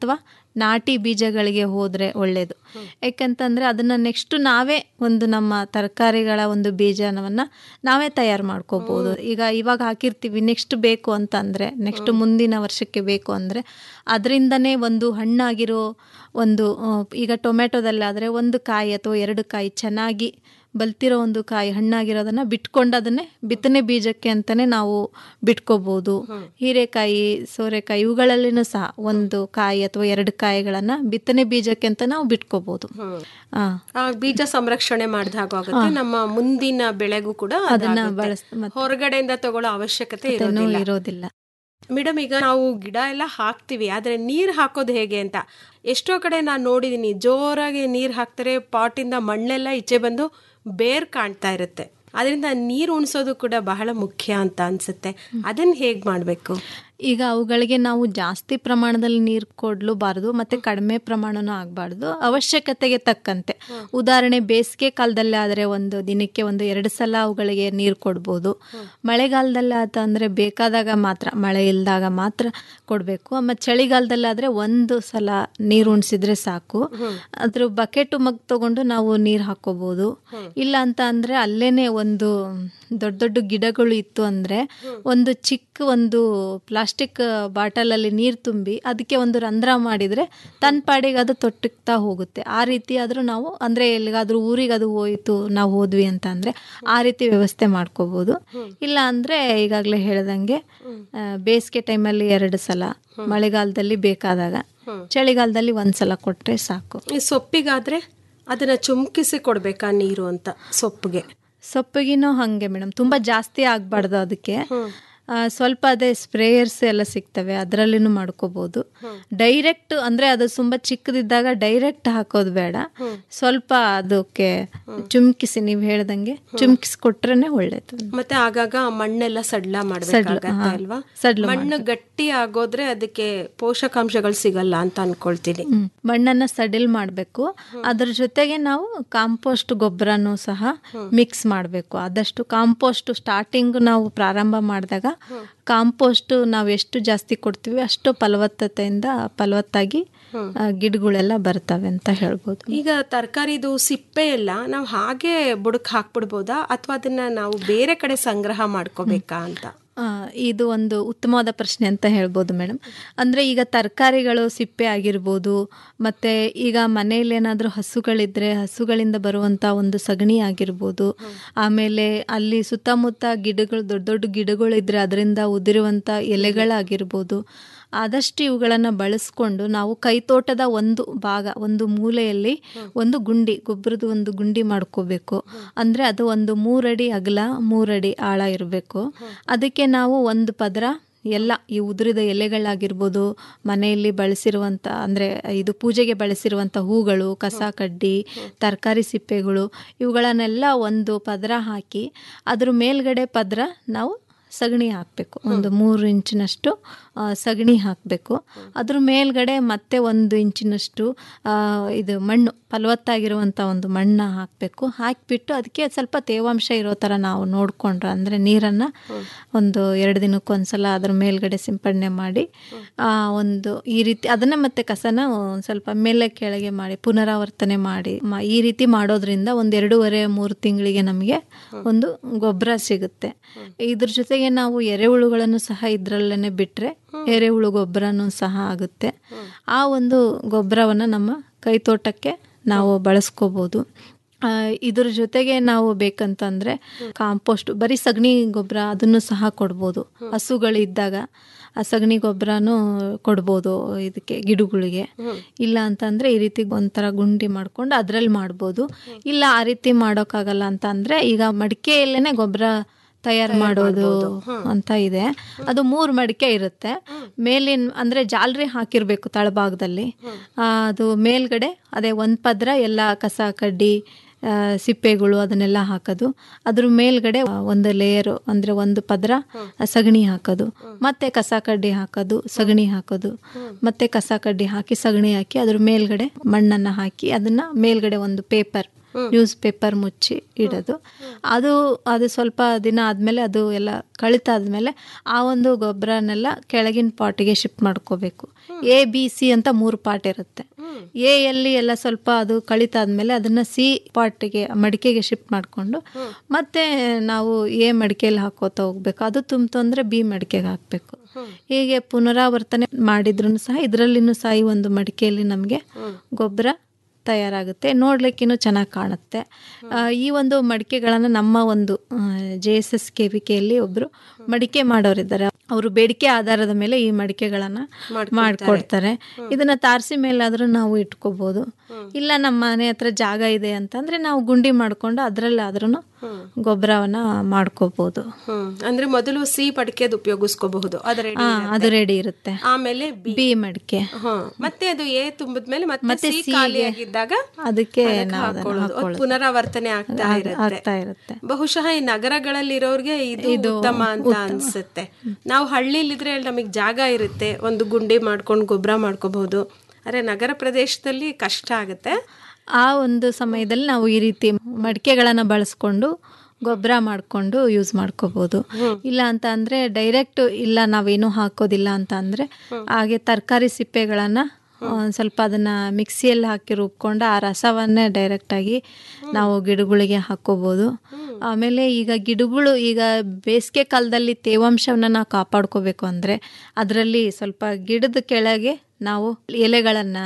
ನಾಟಿ ಬೀಜಗಳಿಗೆ ಹೋದರೆ ಒಳ್ಳೆಯದು ಯಾಕಂತಂದರೆ ಅದನ್ನು ನೆಕ್ಸ್ಟ್ ನಾವೇ ಒಂದು ನಮ್ಮ ತರಕಾರಿಗಳ ಒಂದು ಬೀಜನವನ್ನು ನಾವೇ ತಯಾರು ಮಾಡ್ಕೋಬೋದು ಈಗ ಇವಾಗ ಹಾಕಿರ್ತೀವಿ ನೆಕ್ಸ್ಟ್ ಬೇಕು ಅಂತ ಅಂದರೆ ನೆಕ್ಸ್ಟ್ ಮುಂದಿನ ವರ್ಷಕ್ಕೆ ಬೇಕು ಅಂದರೆ ಅದರಿಂದನೇ ಒಂದು ಹಣ್ಣಾಗಿರೋ ಒಂದು ಆ, ಈಗ ಟೊಮೆಟೊದಲ್ಲಾದರೆ ಒಂದು ಕಾಯಿ ಅಥವಾ ಎರಡು ಕಾಯಿ ಚೆನ್ನಾಗಿ ಬಲ್ತಿರೋ ಒಂದು ಕಾಯಿ ಹಣ್ಣಾಗಿರೋದನ್ನು ಬಿಟ್ಕೊಂಡು ಅದನ್ನೇ ಬಿತ್ತನೆ ಬೀಜಕ್ಕೆ ಅಂತಲೇ ನಾವು ಬಿಟ್ಕೋಬೋದು ಹೀರೆಕಾಯಿ ಸೋರೆಕಾಯಿ ಇವುಗಳಲ್ಲಿನೂ ಸಹ ಒಂದು ಕಾಯಿ ಅಥವಾ ಎರಡು ಕಾಯಿಗಳನ್ನು ಬಿತ್ತನೆ ಬೀಜಕ್ಕೆ ಅಂತ ನಾವು ಬಿಟ್ಕೋಬೋದು ಹಾಂ ಆ ಬೀಜ ಸಂರಕ್ಷಣೆ ಮಾಡಿದ ಆಗುತ್ತೆ ನಮ್ಮ ಮುಂದಿನ ಬೆಳೆಗೂ ಕೂಡ ಅದನ್ನ ಅದಾಗುತ್ತೆ. ಬಳಸ್- ಮತ್ತೆ- ಹೊರಗಡೆಯಿಂದ ತಗೊಳ್ಳೋ ಅವಶ್ಯಕತೆ ಮತ್ತೇನೂ ಇರೋದಿಲ್ಲ ಇರೋದಿಲ್ಲ ಮೇಡಮ್ ಈಗ ನಾವು ಗಿಡ ಎಲ್ಲ ಹಾಕ್ತಿವಿ ಆದ್ರೆ ನೀರ್ ಹಾಕೋದು ಹೇಗೆ ಅಂತ ಎಷ್ಟೋ ಕಡೆ ನಾನು ನೋಡಿದೀನಿ ಜೋರಾಗಿ ನೀರ್ ಹಾಕ್ತಾರೆ ಪಾಟಿಂದ ಮಣ್ಣೆಲ್ಲ ಈಚೆ ಬಂದು ಬೇರ್ ಕಾಣ್ತಾ ಇರುತ್ತೆ ಅದರಿಂದ ನೀರು ಉಣಿಸೋದು ಕೂಡ ಬಹಳ ಮುಖ್ಯ ಅಂತ ಅನ್ಸುತ್ತೆ ಅದನ್ನ ಹೇಗ್ ಮಾಡ್ಬೇಕು ಈಗ ಅವುಗಳಿಗೆ ನಾವು ಜಾಸ್ತಿ ಪ್ರಮಾಣದಲ್ಲಿ ನೀರು ಕೊಡಲೂಬಾರ್ದು ಮತ್ತು ಕಡಿಮೆ ಪ್ರಮಾಣನೂ ಆಗಬಾರ್ದು ಅವಶ್ಯಕತೆಗೆ ತಕ್ಕಂತೆ ಉದಾಹರಣೆ ಬೇಸಿಗೆ ಕಾಲದಲ್ಲಿ ಆದರೆ ಒಂದು ದಿನಕ್ಕೆ ಒಂದು ಎರಡು ಸಲ ಅವುಗಳಿಗೆ ನೀರು ಕೊಡ್ಬೋದು ಮಳೆಗಾಲದಲ್ಲಿ ಆತ ಅಂದರೆ ಬೇಕಾದಾಗ ಮಾತ್ರ ಮಳೆ ಇಲ್ದಾಗ ಮಾತ್ರ ಕೊಡಬೇಕು ಮತ್ತು ಚಳಿಗಾಲದಲ್ಲಾದರೆ ಒಂದು ಸಲ ನೀರು ಉಣಿಸಿದ್ರೆ ಸಾಕು ಅದ್ರ ಬಕೆಟು ಮಗ್ ತಗೊಂಡು ನಾವು ನೀರು ಹಾಕೋಬೋದು ಇಲ್ಲ ಅಂತ ಅಂದರೆ ಅಲ್ಲೇನೆ ಒಂದು ದೊಡ್ಡ ದೊಡ್ಡ ಗಿಡಗಳು ಇತ್ತು ಅಂದರೆ ಒಂದು ಚಿಕ್ಕ ಒಂದು ಪ್ಲಾಸ್ಟಿಕ್ ಬಾಟಲಲ್ಲಿ ನೀರು ತುಂಬಿ ಅದಕ್ಕೆ ಒಂದು ರಂಧ್ರ ಮಾಡಿದರೆ ತನ್ನ ಪಾಡಿಗೆ ಅದು ತೊಟ್ಟುತ್ತಾ ಹೋಗುತ್ತೆ ಆ ರೀತಿ ಆದರೂ ನಾವು ಅಂದರೆ ಎಲ್ಲಿಗಾದ್ರೂ ಊರಿಗೆ ಅದು ಹೋಯಿತು ನಾವು ಹೋದ್ವಿ ಅಂತ ಅಂದರೆ ಆ ರೀತಿ ವ್ಯವಸ್ಥೆ ಮಾಡ್ಕೋಬೋದು ಇಲ್ಲ ಅಂದರೆ ಈಗಾಗಲೇ ಹೇಳ್ದಂಗೆ ಆ, ಬೇಸಿಗೆ ಟೈಮಲ್ಲಿ ಎರಡು ಸಲ ಮಳೆಗಾಲದಲ್ಲಿ ಬೇಕಾದಾಗ ಚಳಿಗಾಲದಲ್ಲಿ ಒಂದು ಸಲ ಕೊಟ್ಟರೆ ಸಾಕು ಈ ಸೊಪ್ಪಿಗಾದ್ರೆ ಅದನ್ನ ಚುಮ್ಕಿಸಿ ಕೊಡ್ಬೇಕಾ ನೀರು ಅಂತ ಸೊಪ್ಪಿಗೆ ಸೊಪ್ಪಿಗಿನೂ ಹಾಗೆ ಮೇಡಮ್ ತುಂಬ ಜಾಸ್ತಿ ಆಗಬಾರ್ದು ಅದಕ್ಕೆ ಆ, ಸ್ವಲ್ಪ ಅದೇ ಸ್ಪ್ರೇಯರ್ಸ್ ಎಲ್ಲ ಸಿಗ್ತವೆ ಅದರಲ್ಲಿನೂ ಮಾಡ್ಕೋಬೋದು ಡೈರೆಕ್ಟ್ ಅಂದರೆ ಅದು ತುಂಬ ಚಿಕ್ಕದಿದ್ದಾಗ ಡೈರೆಕ್ಟ್ ಹಾಕೋದು ಬೇಡ ಸ್ವಲ್ಪ ಅದಕ್ಕೆ ಚುಮ್ಕಿಸಿ ನೀವು ಹೇಳ್ದಂಗೆ ಚುಮ್ಕಿಸಿ ಕೊಟ್ರೇನೆ ಒಳ್ಳೇದು ಮತ್ತೆ ಆಗಾಗ ಮಣ್ಣೆಲ್ಲ ಸಡ್ಲ ಮಾಡ್ಬೇಕಾಗತ್ತೆ ಹಾ. ಅಲ್ವಾ ಸಡ್ಲ ಮಣ್ಣು ಗಟ್ಟಿ ಆಗೋದ್ರೆ ಅದಕ್ಕೆ ಪೋಷಕಾಂಶಗಳು ಸಿಗಲ್ಲ ಅಂತ ಅನ್ಕೊಳ್ತೀನಿ ಹ್ಮ್. ಮಣ್ಣನ್ನ ಸಡಿಲ್ ಮಾಡಬೇಕು ಅದ್ರ ಜೊತೆಗೆ ನಾವು ಕಾಂಪೋಸ್ಟ್ ಗೊಬ್ಬರನೂ ಸಹ ಮಿಕ್ಸ್ ಮಾಡಬೇಕು ಆದಷ್ಟು ಕಾಂಪೋಸ್ಟ್ ಸ್ಟಾರ್ಟಿಂಗ್ ನಾವು ಪ್ರಾರಂಭ ಮಾಡಿದಾಗ ಕಾಂಪೋಸ್ಟ್ ನಾವು ಎಷ್ಟು ಜಾಸ್ತಿ ಕೊಡ್ತೀವಿ ಅಷ್ಟು ಫಲವತ್ತತೆಯಿಂದ ಫಲವತ್ತಾಗಿ ಆ, ಗಿಡಗಳೆಲ್ಲ ಬರ್ತವೆ ಅಂತ ಹೇಳ್ಬೋದು ಈಗ ತರಕಾರಿದು ಸಿಪ್ಪೆ ಎಲ್ಲ ನಾವು ಹಾಗೆ ಬುಡಕ್ ಹಾಕ್ಬಿಡ್ಬೋದಾ ಅಥವಾ ಅದನ್ನ ನಾವು ಬೇರೆ ಕಡೆ ಸಂಗ್ರಹ ಮಾಡ್ಕೋಬೇಕಾ ಅಂತ ಆ, ಇದು ಒಂದು ಉತ್ತಮವಾದ ಪ್ರಶ್ನೆ ಅಂತ ಹೇಳ್ಬೋದು ಮೇಡಮ್ ಅಂದರೆ ಈಗ ತರಕಾರಿಗಳು ಸಿಪ್ಪೆ ಆಗಿರ್ಬೋದು ಮತ್ತು ಈಗ ಮನೆಯಲ್ಲಿ ಏನಾದರೂ ಹಸುಗಳಿದ್ದರೆ ಹಸುಗಳಿಂದ ಬರುವಂಥ ಒಂದು ಸಗಣಿ ಆಗಿರ್ಬೋದು ಆಮೇಲೆ ಅಲ್ಲಿ ಸುತ್ತಮುತ್ತ ಗಿಡಗಳು ದೊಡ್ಡ ದೊಡ್ಡ ಗಿಡಗಳಿದ್ರೆ ಅದರಿಂದ ಉದಿರುವಂಥ ಎಲೆಗಳಾಗಿರ್ಬೋದು ಆದಷ್ಟು ಇವುಗಳನ್ನು ಬಳಸ್ಕೊಂಡು ನಾವು ಕೈತೋಟದ ಒಂದು ಭಾಗ ಒಂದು ಮೂಲೆಯಲ್ಲಿ ಒಂದು ಗುಂಡಿ ಗೊಬ್ಬರದ ಒಂದು ಗುಂಡಿ ಮಾಡ್ಕೋಬೇಕು ಅಂದರೆ ಅದು ಒಂದು ಮೂರಡಿ ಅಗಲ ಮೂರಡಿ ಆಳ ಇರಬೇಕು ಅದಕ್ಕೆ ನಾವು ಒಂದು ಪದರ ಎಲ್ಲ ಈ ಉದುರಿದ ಎಲೆಗಳಾಗಿರ್ಬೋದು ಮನೆಯಲ್ಲಿ ಬಳಸಿರುವಂಥ ಅಂದರೆ ಇದು ಪೂಜೆಗೆ ಬಳಸಿರುವಂಥ ಹೂಗಳು ಕಸ ಕಡ್ಡಿ ತರಕಾರಿ ಸಿಪ್ಪೆಗಳು ಇವುಗಳನ್ನೆಲ್ಲ ಒಂದು ಪದರ ಹಾಕಿ ಅದ್ರ ಮೇಲ್ಗಡೆ ಪದರ ನಾವು ಸಗಣಿ ಹಾಕಬೇಕು ಒಂದು ಮೂರು ಇಂಚಿನಷ್ಟು ಆ, ಸಗಣಿ ಹಾಕಬೇಕು ಅದ್ರ ಮೇಲ್ಗಡೆ ಮತ್ತೆ ಒಂದು ಇಂಚಿನಷ್ಟು ಆ, ಇದು ಮಣ್ಣು ಫಲವತ್ತಾಗಿರುವಂಥ ಒಂದು ಮಣ್ಣು ಹಾಕಬೇಕು ಹಾಕಿಬಿಟ್ಟು ಅದಕ್ಕೆ ಸ್ವಲ್ಪ ತೇವಾಂಶ ಇರೋ ಥರ ನಾವು ನೋಡಿಕೊಂಡ್ರೆ ಅಂದರೆ ನೀರನ್ನು ಒಂದು ಎರಡು ದಿನಕ್ಕೊಂದ್ಸಲ ಅದ್ರ ಮೇಲ್ಗಡೆ ಸಿಂಪಡಣೆ ಮಾಡಿ ಆ, ಒಂದು ಈ ರೀತಿ ಅದನ್ನೇ ಮತ್ತೆ ಕಸನ ಒಂದು ಸ್ವಲ್ಪ ಮೇಲೆ ಕೆಳಗೆ ಮಾಡಿ ಪುನರಾವರ್ತನೆ ಮಾಡಿ ಮ- ಈ ರೀತಿ ಮಾಡೋದ್ರಿಂದ ಒಂದು ಎರಡೂವರೆ ಮೂರು ತಿಂಗಳಿಗೆ ನಮಗೆ ಒಂದು ಗೊಬ್ಬರ ಸಿಗುತ್ತೆ ಇದ್ರ ಜೊತೆಗೆ ನಾವು ಎರೆಹುಳುಗಳನ್ನು ಸಹ ಇದರಲ್ಲೇ ಬಿಟ್ಟರೆ ಎರೆಹುಳು ಗೊಬ್ಬರನೂ ಸಹ ಆಗುತ್ತೆ ಆ ಒಂದು ಗೊಬ್ಬರವನ್ನು ನಮ್ಮ ಕೈತೋಟಕ್ಕೆ ನಾವು ಬಳಸ್ಕೋಬೋದು ಆ, ಇದ್ರ ಜೊತೆಗೆ ನಾವು ಬೇಕಂತಂದ್ರೆ ಕಾಂಪೋಸ್ಟ್ ಬರೀ ಸಗಣಿ ಗೊಬ್ಬರ ಅದನ್ನು ಸಹ ಕೊಡ್ಬೋದು ಹಸುಗಳಿದ್ದಾಗ ಆ ಸಗಣಿ ಗೊಬ್ಬರನೂ ಕೊಡ್ಬೋದು ಇದಕ್ಕೆ ಗಿಡಗಳಿಗೆ ಇಲ್ಲ ಅಂತಂದ್ರೆ ಈ ರೀತಿ ಒಂಥರ ಗುಂಡಿ ಮಾಡ್ಕೊಂಡು ಅದ್ರಲ್ಲಿ ಮಾಡ್ಬೋದು ಇಲ್ಲ ಆ ರೀತಿ ಮಾಡೋಕ್ಕಾಗಲ್ಲ ಅಂತ ಅಂದ್ರೆ ಈಗ ಮಡಿಕೆಯಲ್ಲೇನೆ ಗೊಬ್ಬರ ತಯಾರು ಮಾಡೋದು ಅಂತ ಇದೆ ಅದು ಮೂರು ಮಡಿಕೆ ಇರುತ್ತೆ ಮೇಲಿನ ಅಂದ್ರೆ ಜಾಲರಿ ಹಾಕಿರ್ಬೇಕು ತಳಭಾಗದಲ್ಲಿ ಆ, ಅದು ಮೇಲ್ಗಡೆ ಅದೇ ಒಂದು ಪದ್ರ ಎಲ್ಲ ಕಸ ಕಡ್ಡಿ ಆ, ಸಿಪ್ಪೆಗಳು ಅದನ್ನೆಲ್ಲ ಹಾಕೋದು ಅದ್ರ ಮೇಲ್ಗಡೆ ಒಂದು ಲೇಯರು ಅಂದ್ರೆ ಒಂದು ಪದ್ರ ಸಗಣಿ ಹಾಕೋದು ಮತ್ತೆ ಕಸ ಕಡ್ಡಿ ಹಾಕೋದು ಸಗಣಿ ಹಾಕೋದು ಮತ್ತೆ ಕಸ ಕಡ್ಡಿ ಹಾಕಿ ಸಗಣಿ ಹಾಕಿ ಅದ್ರ ಮೇಲ್ಗಡೆ ಮಣ್ಣನ್ನ ಹಾಕಿ ಅದನ್ನ ಮೇಲ್ಗಡೆ ಒಂದು ಪೇಪರ್ ನ್ಯೂಸ್ ಪೇಪರ್ ಮುಚ್ಚಿ ಇಡೋದು ಅದು ಅದು ಸ್ವಲ್ಪ ದಿನ ಆದಮೇಲೆ ಅದು ಎಲ್ಲ ಕಳಿತಾದ್ಮೇಲೆ ಆ ಒಂದು ಗೊಬ್ಬರನೆಲ್ಲ ಕೆಳಗಿನ ಪಾಟಿಗೆ ಶಿಫ್ಟ್ ಮಾಡ್ಕೋಬೇಕು ಎ ಬಿ ಸಿ ಅಂತ ಮೂರು ಪಾಟ್ ಇರುತ್ತೆ ಎ ಯಲ್ಲಿ ಎಲ್ಲ ಸ್ವಲ್ಪ ಅದು ಕಳಿತಾದ್ಮೇಲೆ ಅದನ್ನ ಸಿ ಪಾಟಿಗೆ ಮಡಿಕೆಗೆ ಶಿಫ್ಟ್ ಮಾಡಿಕೊಂಡು ಮತ್ತೆ ನಾವು ಎ ಮಡಿಕೆಯಲ್ಲಿ ಹಾಕೋತಾ ಹೋಗ್ಬೇಕು ಅದು ತುಂಬಿತು ಅಂದರೆ ಬಿ ಮಡಿಕೆಗೆ ಹಾಕಬೇಕು ಹೀಗೆ ಪುನರಾವರ್ತನೆ ಮಾಡಿದ್ರು ಸಹ ಇದರಲ್ಲಿನೂ ಸಹ ಈ ಒಂದು ಮಡಿಕೆಯಲ್ಲಿ ನಮಗೆ ಗೊಬ್ಬರ ತಯಾರಾಗುತ್ತೆ ನೋಡ್ಲಿಕ್ಕಿನ್ನೂ ಚೆನ್ನಾಗಿ ಕಾಣುತ್ತೆ ಆ, ಈ ಒಂದು ಮಡಿಕೆಗಳನ್ನು ನಮ್ಮ ಒಂದು J S S K V ಕೆಯಲ್ಲಿ ಒಬ್ಬರು ಮಡಿಕೆ ಮಾಡೋರಿದ್ದಾರೆ ಅವರು ಬೇಡಿಕೆ ಆಧಾರದ ಮೇಲೆ ಈ ಮಡಿಕೆಗಳನ್ನು ಮಾಡಿಕೊಡ್ತಾರೆ ಇದನ್ನ ತಾರಸಿ ಮೇಲಾದರೂ ನಾವು ಇಟ್ಕೋಬಹುದು ಇಲ್ಲ ನಮ್ಮ ಮನೆ ಹತ್ರ ಜಾಗ ಇದೆ ಅಂತಂದ್ರೆ ನಾವು ಗುಂಡಿ ಮಾಡ್ಕೊಂಡು ಅದರಲ್ಲಾದ್ರೂ ಗೊಬ್ಬರವನ್ನ ಮಾಡ್ಕೋಬಹುದು ಹ್ಮ್ ಅಂದ್ರೆ ಮೊದಲು ಸಿ ಪಡಿಕೆದು ಉಪಯೋಗಿಸ್ಕೋಬಹುದು ಅದು ready ಹಾ ಇರುತ್ತೆ. ಅದು ರೆಡಿ ಇರುತ್ತೆ ಆಮೇಲೆ ಬಿ ಬಿ ಮಡಿಕೆ ಹ ಮತ್ತೆ ಅದು ಎ ತುಂಬಿದ್ಮೇಲೆ ಮತ್ತೆ ಮತ್ತೆ ಸಿ C ಖಾಲಿ ಗೆ ಆಗಿದ್ದಾಗ ಅದಕ್ಕೆ ಅದಕ್ಕೆ ನಾವು ಅದನ್ನ ಹಾಕೊಳ್ಳೋದು. ಅದು ಹಾಕೊಳ್ಳೋದು. ಪುನರಾವರ್ತನೆ ಆಗ್ತಾ ಆಗ್- ಇರುತ್ತೆ ಆಗ್ತಾ ಇರುತ್ತೆ ಬಹುಶಃ ಈ ನಗರಗಳಲ್ಲಿ ಇರೋರ್ಗೆ ಇದು ಉತ್ತಮ ಅಂತ ಅನ್ಸುತ್ತೆ ನಾವು ಹಳ್ಳಿಲಿದ್ರೆ ನಮಗೆ ಜಾಗ ಇರುತ್ತೆ ಒಂದು ಗುಂಡಿ ಮಾಡ್ಕೊಂಡು ಗೊಬ್ಬರ ಮಾಡ್ಕೋಬಹುದು ಅರೆ ನಗರ ಪ್ರದೇಶದಲ್ಲಿ ಕಷ್ಟ ಆಗುತ್ತೆ ಆ ಒಂದು ಸಮಯದಲ್ಲಿ ನಾವು ಈ ರೀತಿ ಮಡಿಕೆಗಳನ್ನು ಬಳಸ್ಕೊಂಡು ಗೊಬ್ಬರ ಮಾಡಿಕೊಂಡು ಯೂಸ್ ಮಾಡ್ಕೋಬೋದು ಇಲ್ಲ ಅಂತ ಅಂದರೆ ಡೈರೆಕ್ಟ್ ಇಲ್ಲ ನಾವೇನು ಹಾಕೋದಿಲ್ಲ ಅಂತ ಅಂದರೆ ಹಾಗೆ ತರಕಾರಿ ಸಿಪ್ಪೆಗಳನ್ನು ಒಂದು ಸ್ವಲ್ಪ ಅದನ್ನು ಮಿಕ್ಸಿಯಲ್ಲಿ ಹಾಕಿ ರುಬ್ಕೊಂಡು ಆ ರಸವನ್ನೇ ಡೈರೆಕ್ಟಾಗಿ ನಾವು ಗಿಡಗಳಿಗೆ ಹಾಕೋಬೋದು ಆಮೇಲೆ ಈಗ ಗಿಡಗಳು ಈಗ ಬೇಸಿಗೆ ಕಾಲದಲ್ಲಿ ತೇವಾಂಶವನ್ನು ನಾವು ಕಾಪಾಡ್ಕೋಬೇಕು ಅಂದರೆ ಅದರಲ್ಲಿ ಸ್ವಲ್ಪ ಗಿಡದ ಕೆಳಗೆ ನಾವು ಎಲೆಗಳನ್ನು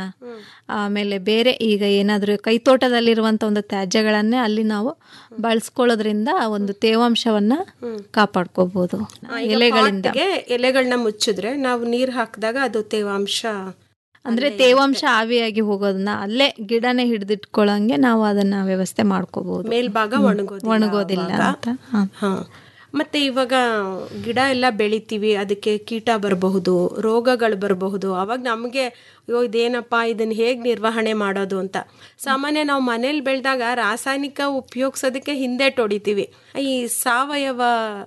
ಆಮೇಲೆ ಬೇರೆ ಈಗ ಏನಾದರೂ ಕೈತೋಟದಲ್ಲಿರುವಂಥ ಒಂದು ತ್ಯಾಜ್ಯಗಳನ್ನೇ ಅಲ್ಲಿ ನಾವು ಬಳಸ್ಕೊಳ್ಳೋದ್ರಿಂದ ಆ ಒಂದು ತೇವಾಂಶವನ್ನು ಕಾಪಾಡ್ಕೋಬೋದು ಆ, ಈಗ ಎಲೆಗಳಿಂದ ಪಾಟ್ಗೆ ಎಲೆಗಳನ್ನ ಮುಚ್ಚಿದ್ರೆ ನಾವು ನೀರು ಹಾಕಿದಾಗ ಅದು ತೇವಾಂಶ ಅಂದ್ರೆ ತೇವಾಂಶ ಆವಿಯಾಗಿ ಹೋಗೋದನ್ನ ಅಲ್ಲೇ ಗಿಡನೇ ಹಿಡಿದಿಟ್ಕೊಳ್ಳಂಗೆ ನಾವು ಅದನ್ನ ವ್ಯವಸ್ಥೆ ಮಾಡ್ಕೋಬಹುದು ಮೇಲ್ಭಾಗ ಒಣಗೋದಿಲ್ಲ ಒಣಗೋದಿಲ್ಲ ಆವಾಗ. ಅಂತ ಹ. ಹಾ ಮತ್ತೆ ಇವಾಗ ಗಿಡ ಎಲ್ಲ ಬೆಳಿತೀವಿ ಅದಕ್ಕೆ ಕೀಟ ಬರಬಹುದು ರೋಗಗಳು ಬರಬಹುದು ಅವಾಗ ನಮಗೆ ಅಯ್ಯೋ ಇದೇನಪ್ಪ ಇದನ್ನ ಹೇಗೆ ನಿರ್ವಹಣೆ ಮಾಡೋದು ಅಂತ ಸಾಮಾನ್ಯ ನಾವು ಮನೇಲಿ ಬೆಳೆದಾಗ ರಾಸಾಯನಿಕ ಉಪಯೋಗಿಸೋದಕ್ಕೆ ಹಿಂದೆ ಹೊಡಿತೀವಿ ಈ ಸಾವಯವ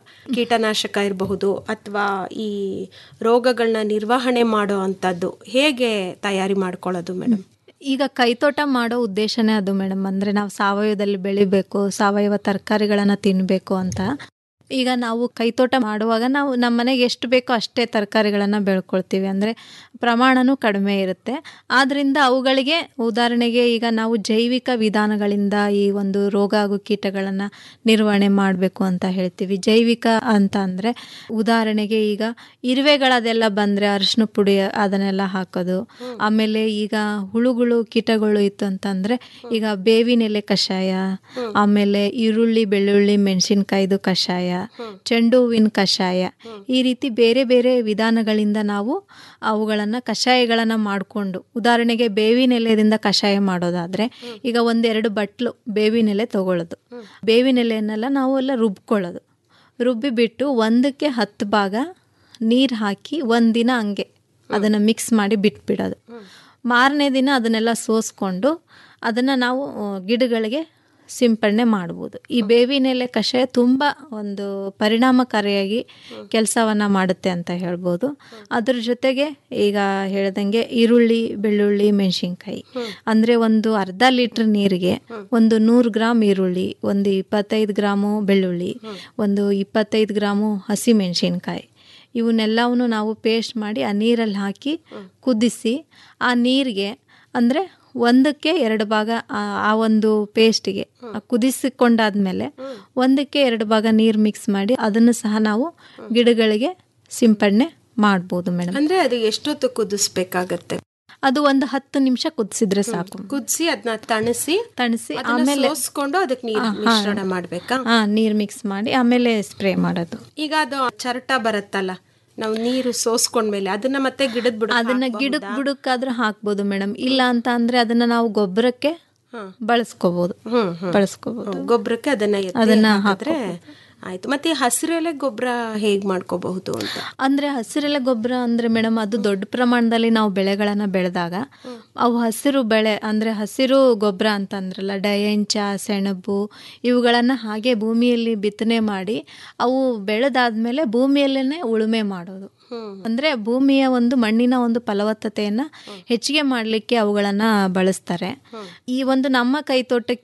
ಕೀಟನಾಶಕ ಇರಬಹುದು ಅಥವಾ ಈ ರೋಗಗಳನ್ನ ನಿರ್ವಹಣೆ ಮಾಡೋ ಅಂಥದ್ದು ಹೇಗೆ ತಯಾರಿ ಮಾಡ್ಕೊಳ್ಳೋದು ಮೇಡಮ್ ಈಗ ಕೈತೋಟ ಮಾಡೋ ಉದ್ದೇಶನೇ ಅದು ಮೇಡಮ್ ಅಂದ್ರೆ ನಾವು ಸಾವಯವದಲ್ಲಿ ಬೆಳಿಬೇಕು ಸಾವಯವ ತರಕಾರಿಗಳನ್ನ ತಿನ್ಬೇಕು ಅಂತ ಈಗ ನಾವು ಕೈತೋಟ ಮಾಡುವಾಗ ನಾವು ನಮ್ಮ ಮನೆಗೆ ಎಷ್ಟು ಬೇಕೋ ಅಷ್ಟೇ ತರಕಾರಿಗಳನ್ನು ಬೆಳ್ಕೊಳ್ತೀವಿ ಅಂದರೆ ಪ್ರಮಾಣನೂ ಕಡಿಮೆ ಇರುತ್ತೆ ಆದ್ದರಿಂದ ಅವುಗಳಿಗೆ ಉದಾಹರಣೆಗೆ ಈಗ ನಾವು ಜೈವಿಕ ವಿಧಾನಗಳಿಂದ ಈ ಒಂದು ರೋಗ ಹಾಗೂ ಕೀಟಗಳನ್ನು ನಿರ್ವಹಣೆ ಮಾಡಬೇಕು ಅಂತ ಹೇಳ್ತೀವಿ ಜೈವಿಕ ಅಂತ ಅಂದರೆ ಉದಾಹರಣೆಗೆ ಈಗ ಇರುವೆಗಳದೆಲ್ಲ ಬಂದರೆ ಅರಿಶಿನ ಪುಡಿ ಅದನ್ನೆಲ್ಲ ಹಾಕೋದು ಆಮೇಲೆ ಈಗ ಹುಳುಗಳು ಕೀಟಗಳು ಇತ್ತು ಅಂತಂದರೆ ಈಗ ಬೇವಿನ ಎಲೆ ಕಷಾಯ ಆಮೇಲೆ ಈರುಳ್ಳಿ ಬೆಳ್ಳುಳ್ಳಿ ಮೆಣಸಿನ್ಕಾಯ್ದು ಕಷಾಯ ಚೆಂಡು ಹೂವಿನ ಕಷಾಯ ಈ ರೀತಿ ಬೇರೆ ಬೇರೆ ವಿಧಾನಗಳಿಂದ ನಾವು ಅವುಗಳನ್ನು ಕಷಾಯಗಳನ್ನು ಮಾಡಿಕೊಂಡು ಉದಾಹರಣೆಗೆ ಬೇವಿನ ಎಲೆಯಿಂದ ಕಷಾಯ ಮಾಡೋದಾದರೆ ಈಗ ಒಂದೆರಡು ಬಟ್ಲು ಬೇವಿನ ಎಲೆ ತಗೊಳ್ಳೋದು ಬೇವಿನ ಎಲೆಯನ್ನೆಲ್ಲ ನಾವು ಎಲ್ಲ ರುಬ್ಕೊಳ್ಳೋದು ರುಬ್ಬಿ ಬಿಟ್ಟು ಒಂದಕ್ಕೆ ಹತ್ತು ಭಾಗ ನೀರು ಹಾಕಿ ಒಂದಿನ ಹಂಗೆ ಅದನ್ನು ಮಿಕ್ಸ್ ಮಾಡಿ ಬಿಟ್ಬಿಡೋದು ಮಾರನೇ ದಿನ ಅದನ್ನೆಲ್ಲ ಸೋಸ್ಕೊಂಡು ಅದನ್ನು ನಾವು ಆ, ಗಿಡಗಳಿಗೆ ಸಿಂಪಡಣೆ ಮಾಡ್ಬೋದು ಈ ಬೇವಿನ ಎಲೆ ಕಷಾಯ ತುಂಬ ಒಂದು ಪರಿಣಾಮಕಾರಿಯಾಗಿ ಕೆಲಸವನ್ನು ಮಾಡುತ್ತೆ ಅಂತ ಹೇಳ್ಬೋದು ಅದ್ರ ಜೊತೆಗೆ ಈಗ ಹೇಳ್ದಂಗೆ ಈರುಳ್ಳಿ ಬೆಳ್ಳುಳ್ಳಿ ಮೆಣಸಿನ್ಕಾಯಿ ಅಂದರೆ ಒಂದು ಅರ್ಧ ಲೀಟ್ರ್ ನೀರಿಗೆ ಒಂದು ನೂರು ಗ್ರಾಮ್ ಈರುಳ್ಳಿ ಒಂದು ಇಪ್ಪತ್ತೈದು ಗ್ರಾಮು ಬೆಳ್ಳುಳ್ಳಿ ಒಂದು ಇಪ್ಪತ್ತೈದು ಗ್ರಾಮು ಹಸಿ ಮೆಣಸಿನ್ಕಾಯಿ ಇವನ್ನೆಲ್ಲವನ್ನು ನಾವು ಪೇಸ್ಟ್ ಮಾಡಿ ಆ ನೀರಲ್ಲಿ ಹಾಕಿ ಕುದಿಸಿ ಆ ನೀರಿಗೆ ಅಂದರೆ ಒಂದಕ್ಕೆ ಎರಡು ಭಾಗ ಆ- ಆ ಒಂದು ಪೇಸ್ಟಿಗೆ ಕುದಿಸಿಕೊಂಡಾದ್ಮೇಲೆ ಒಂದಕ್ಕೆ ಎರಡು ಭಾಗ ನೀರು ಮಿಕ್ಸ್ ಮಾಡಿ ಅದನ್ನು ಸಹ ನಾವು ಗಿಡಗಳಿಗೆ ಸಿಂಪಡಣೆ ಮಾಡ್ಬೋದು ಮೇಡಮ್ ಅಂದ್ರೆ ಅದು ಎಷ್ಟೊತ್ತು ಕುದಿಸ್ಬೇಕಾಗತ್ತೆ ಅದು ಒಂದು ಹತ್ತು ನಿಮಿಷ ಕುದಿಸಿದ್ರೆ ಸಾಕು ಕುದಿಸಿ ಅದನ್ನ ತಣಿಸಿ ತಣಿಸಿ ಅದನ್ನ ಆಮೇಲೆ ಸೋಸ್ಕೊಂಡು ಅದಕ್ಕೆ ನೀರು ಹಾ, ಹಾ. ಮಿಶ್ರಣ ಮಾಡ್ಬೇಕಾ ಹಾ ನೀರು ಮಿಕ್ಸ್ ಮಾಡಿ ಆಮೇಲೆ ಸ್ಪ್ರೇ ಮಾಡೋದು ಈಗ ಅದು ಚರಟ ಬರುತ್ತಲ್ಲ ನಾವು ನೀರು ಸೋಸ್ಕೊಂಡ್ಮೇಲೆ ಅದನ್ನ ಮತ್ತೆ ಗಿಡದ ಬುಡ ಅದನ್ನ ಗಿಡಕ್ ಬುಡಕ್ಕಾದ್ರೂ ಹಾಕ್ಬೋದು ಮೇಡಮ್ ಇಲ್ಲ ಅಂತ ಅಂದ್ರೆ ಅದನ್ನ ನಾವು ಗೊಬ್ಬರಕ್ಕೆ ಬಳಸ್ಕೋಬಹುದು ಬಳಸ್ಕೋಬಹುದು ಗೊಬ್ಬರಕ್ಕೆ ಅದನ್ನ ಎತ್ತಿ ಅದನ್ನ ಹಾಕಿದ್ರೆ ಆಯ್ತು ಮತ್ತೆ ಈ ಹಸಿರೆಲೆ ಗೊಬ್ಬರ ಹೇಗ್ ಮಾಡ್ಕೋಬಹುದು ಅಂತ ಅಂದ್ರೆ ಹಸಿರೆಲೆ ಗೊಬ್ಬರ ಅಂದ್ರೆ ಮೇಡಮ್ ಅದು ದೊಡ್ಡ ಪ್ರಮಾಣದಲ್ಲಿ ನಾವು ಬೆಳೆಗಳನ್ನ ಬೆಳೆದಾಗ ಅವು ಹಸಿರು ಬೆಳೆ ಅಂದ್ರೆ ಹಸಿರು ಗೊಬ್ಬರ ಅಂತ ಅಂದ್ರಲ್ಲ ಡಯಂಚ ಸೆಣಬು ಇವುಗಳನ್ನ ಹಾಗೆ ಭೂಮಿಯಲ್ಲಿ ಬಿತ್ತನೆ ಮಾಡಿ ಅವು ಬೆಳೆದಾದ್ಮೇಲೆ ಭೂಮಿಯಲ್ಲೇನೆ ಉಳುಮೆ ಮಾಡೋದು ಅಂದ್ರೆ ಭೂಮಿಯ ಒಂದು ಮಣ್ಣಿನ ಒಂದು ಫಲವತ್ತತೆಯನ್ನ ಹೆಚ್ಚಿಗೆ ಮಾಡಲಿಕ್ಕೆ ಅವುಗಳನ್ನ ಬಳಸ್ತಾರೆ ಈ ಒಂದು ನಮ್ಮ ಕೈತೋಟಕ್ಕೆ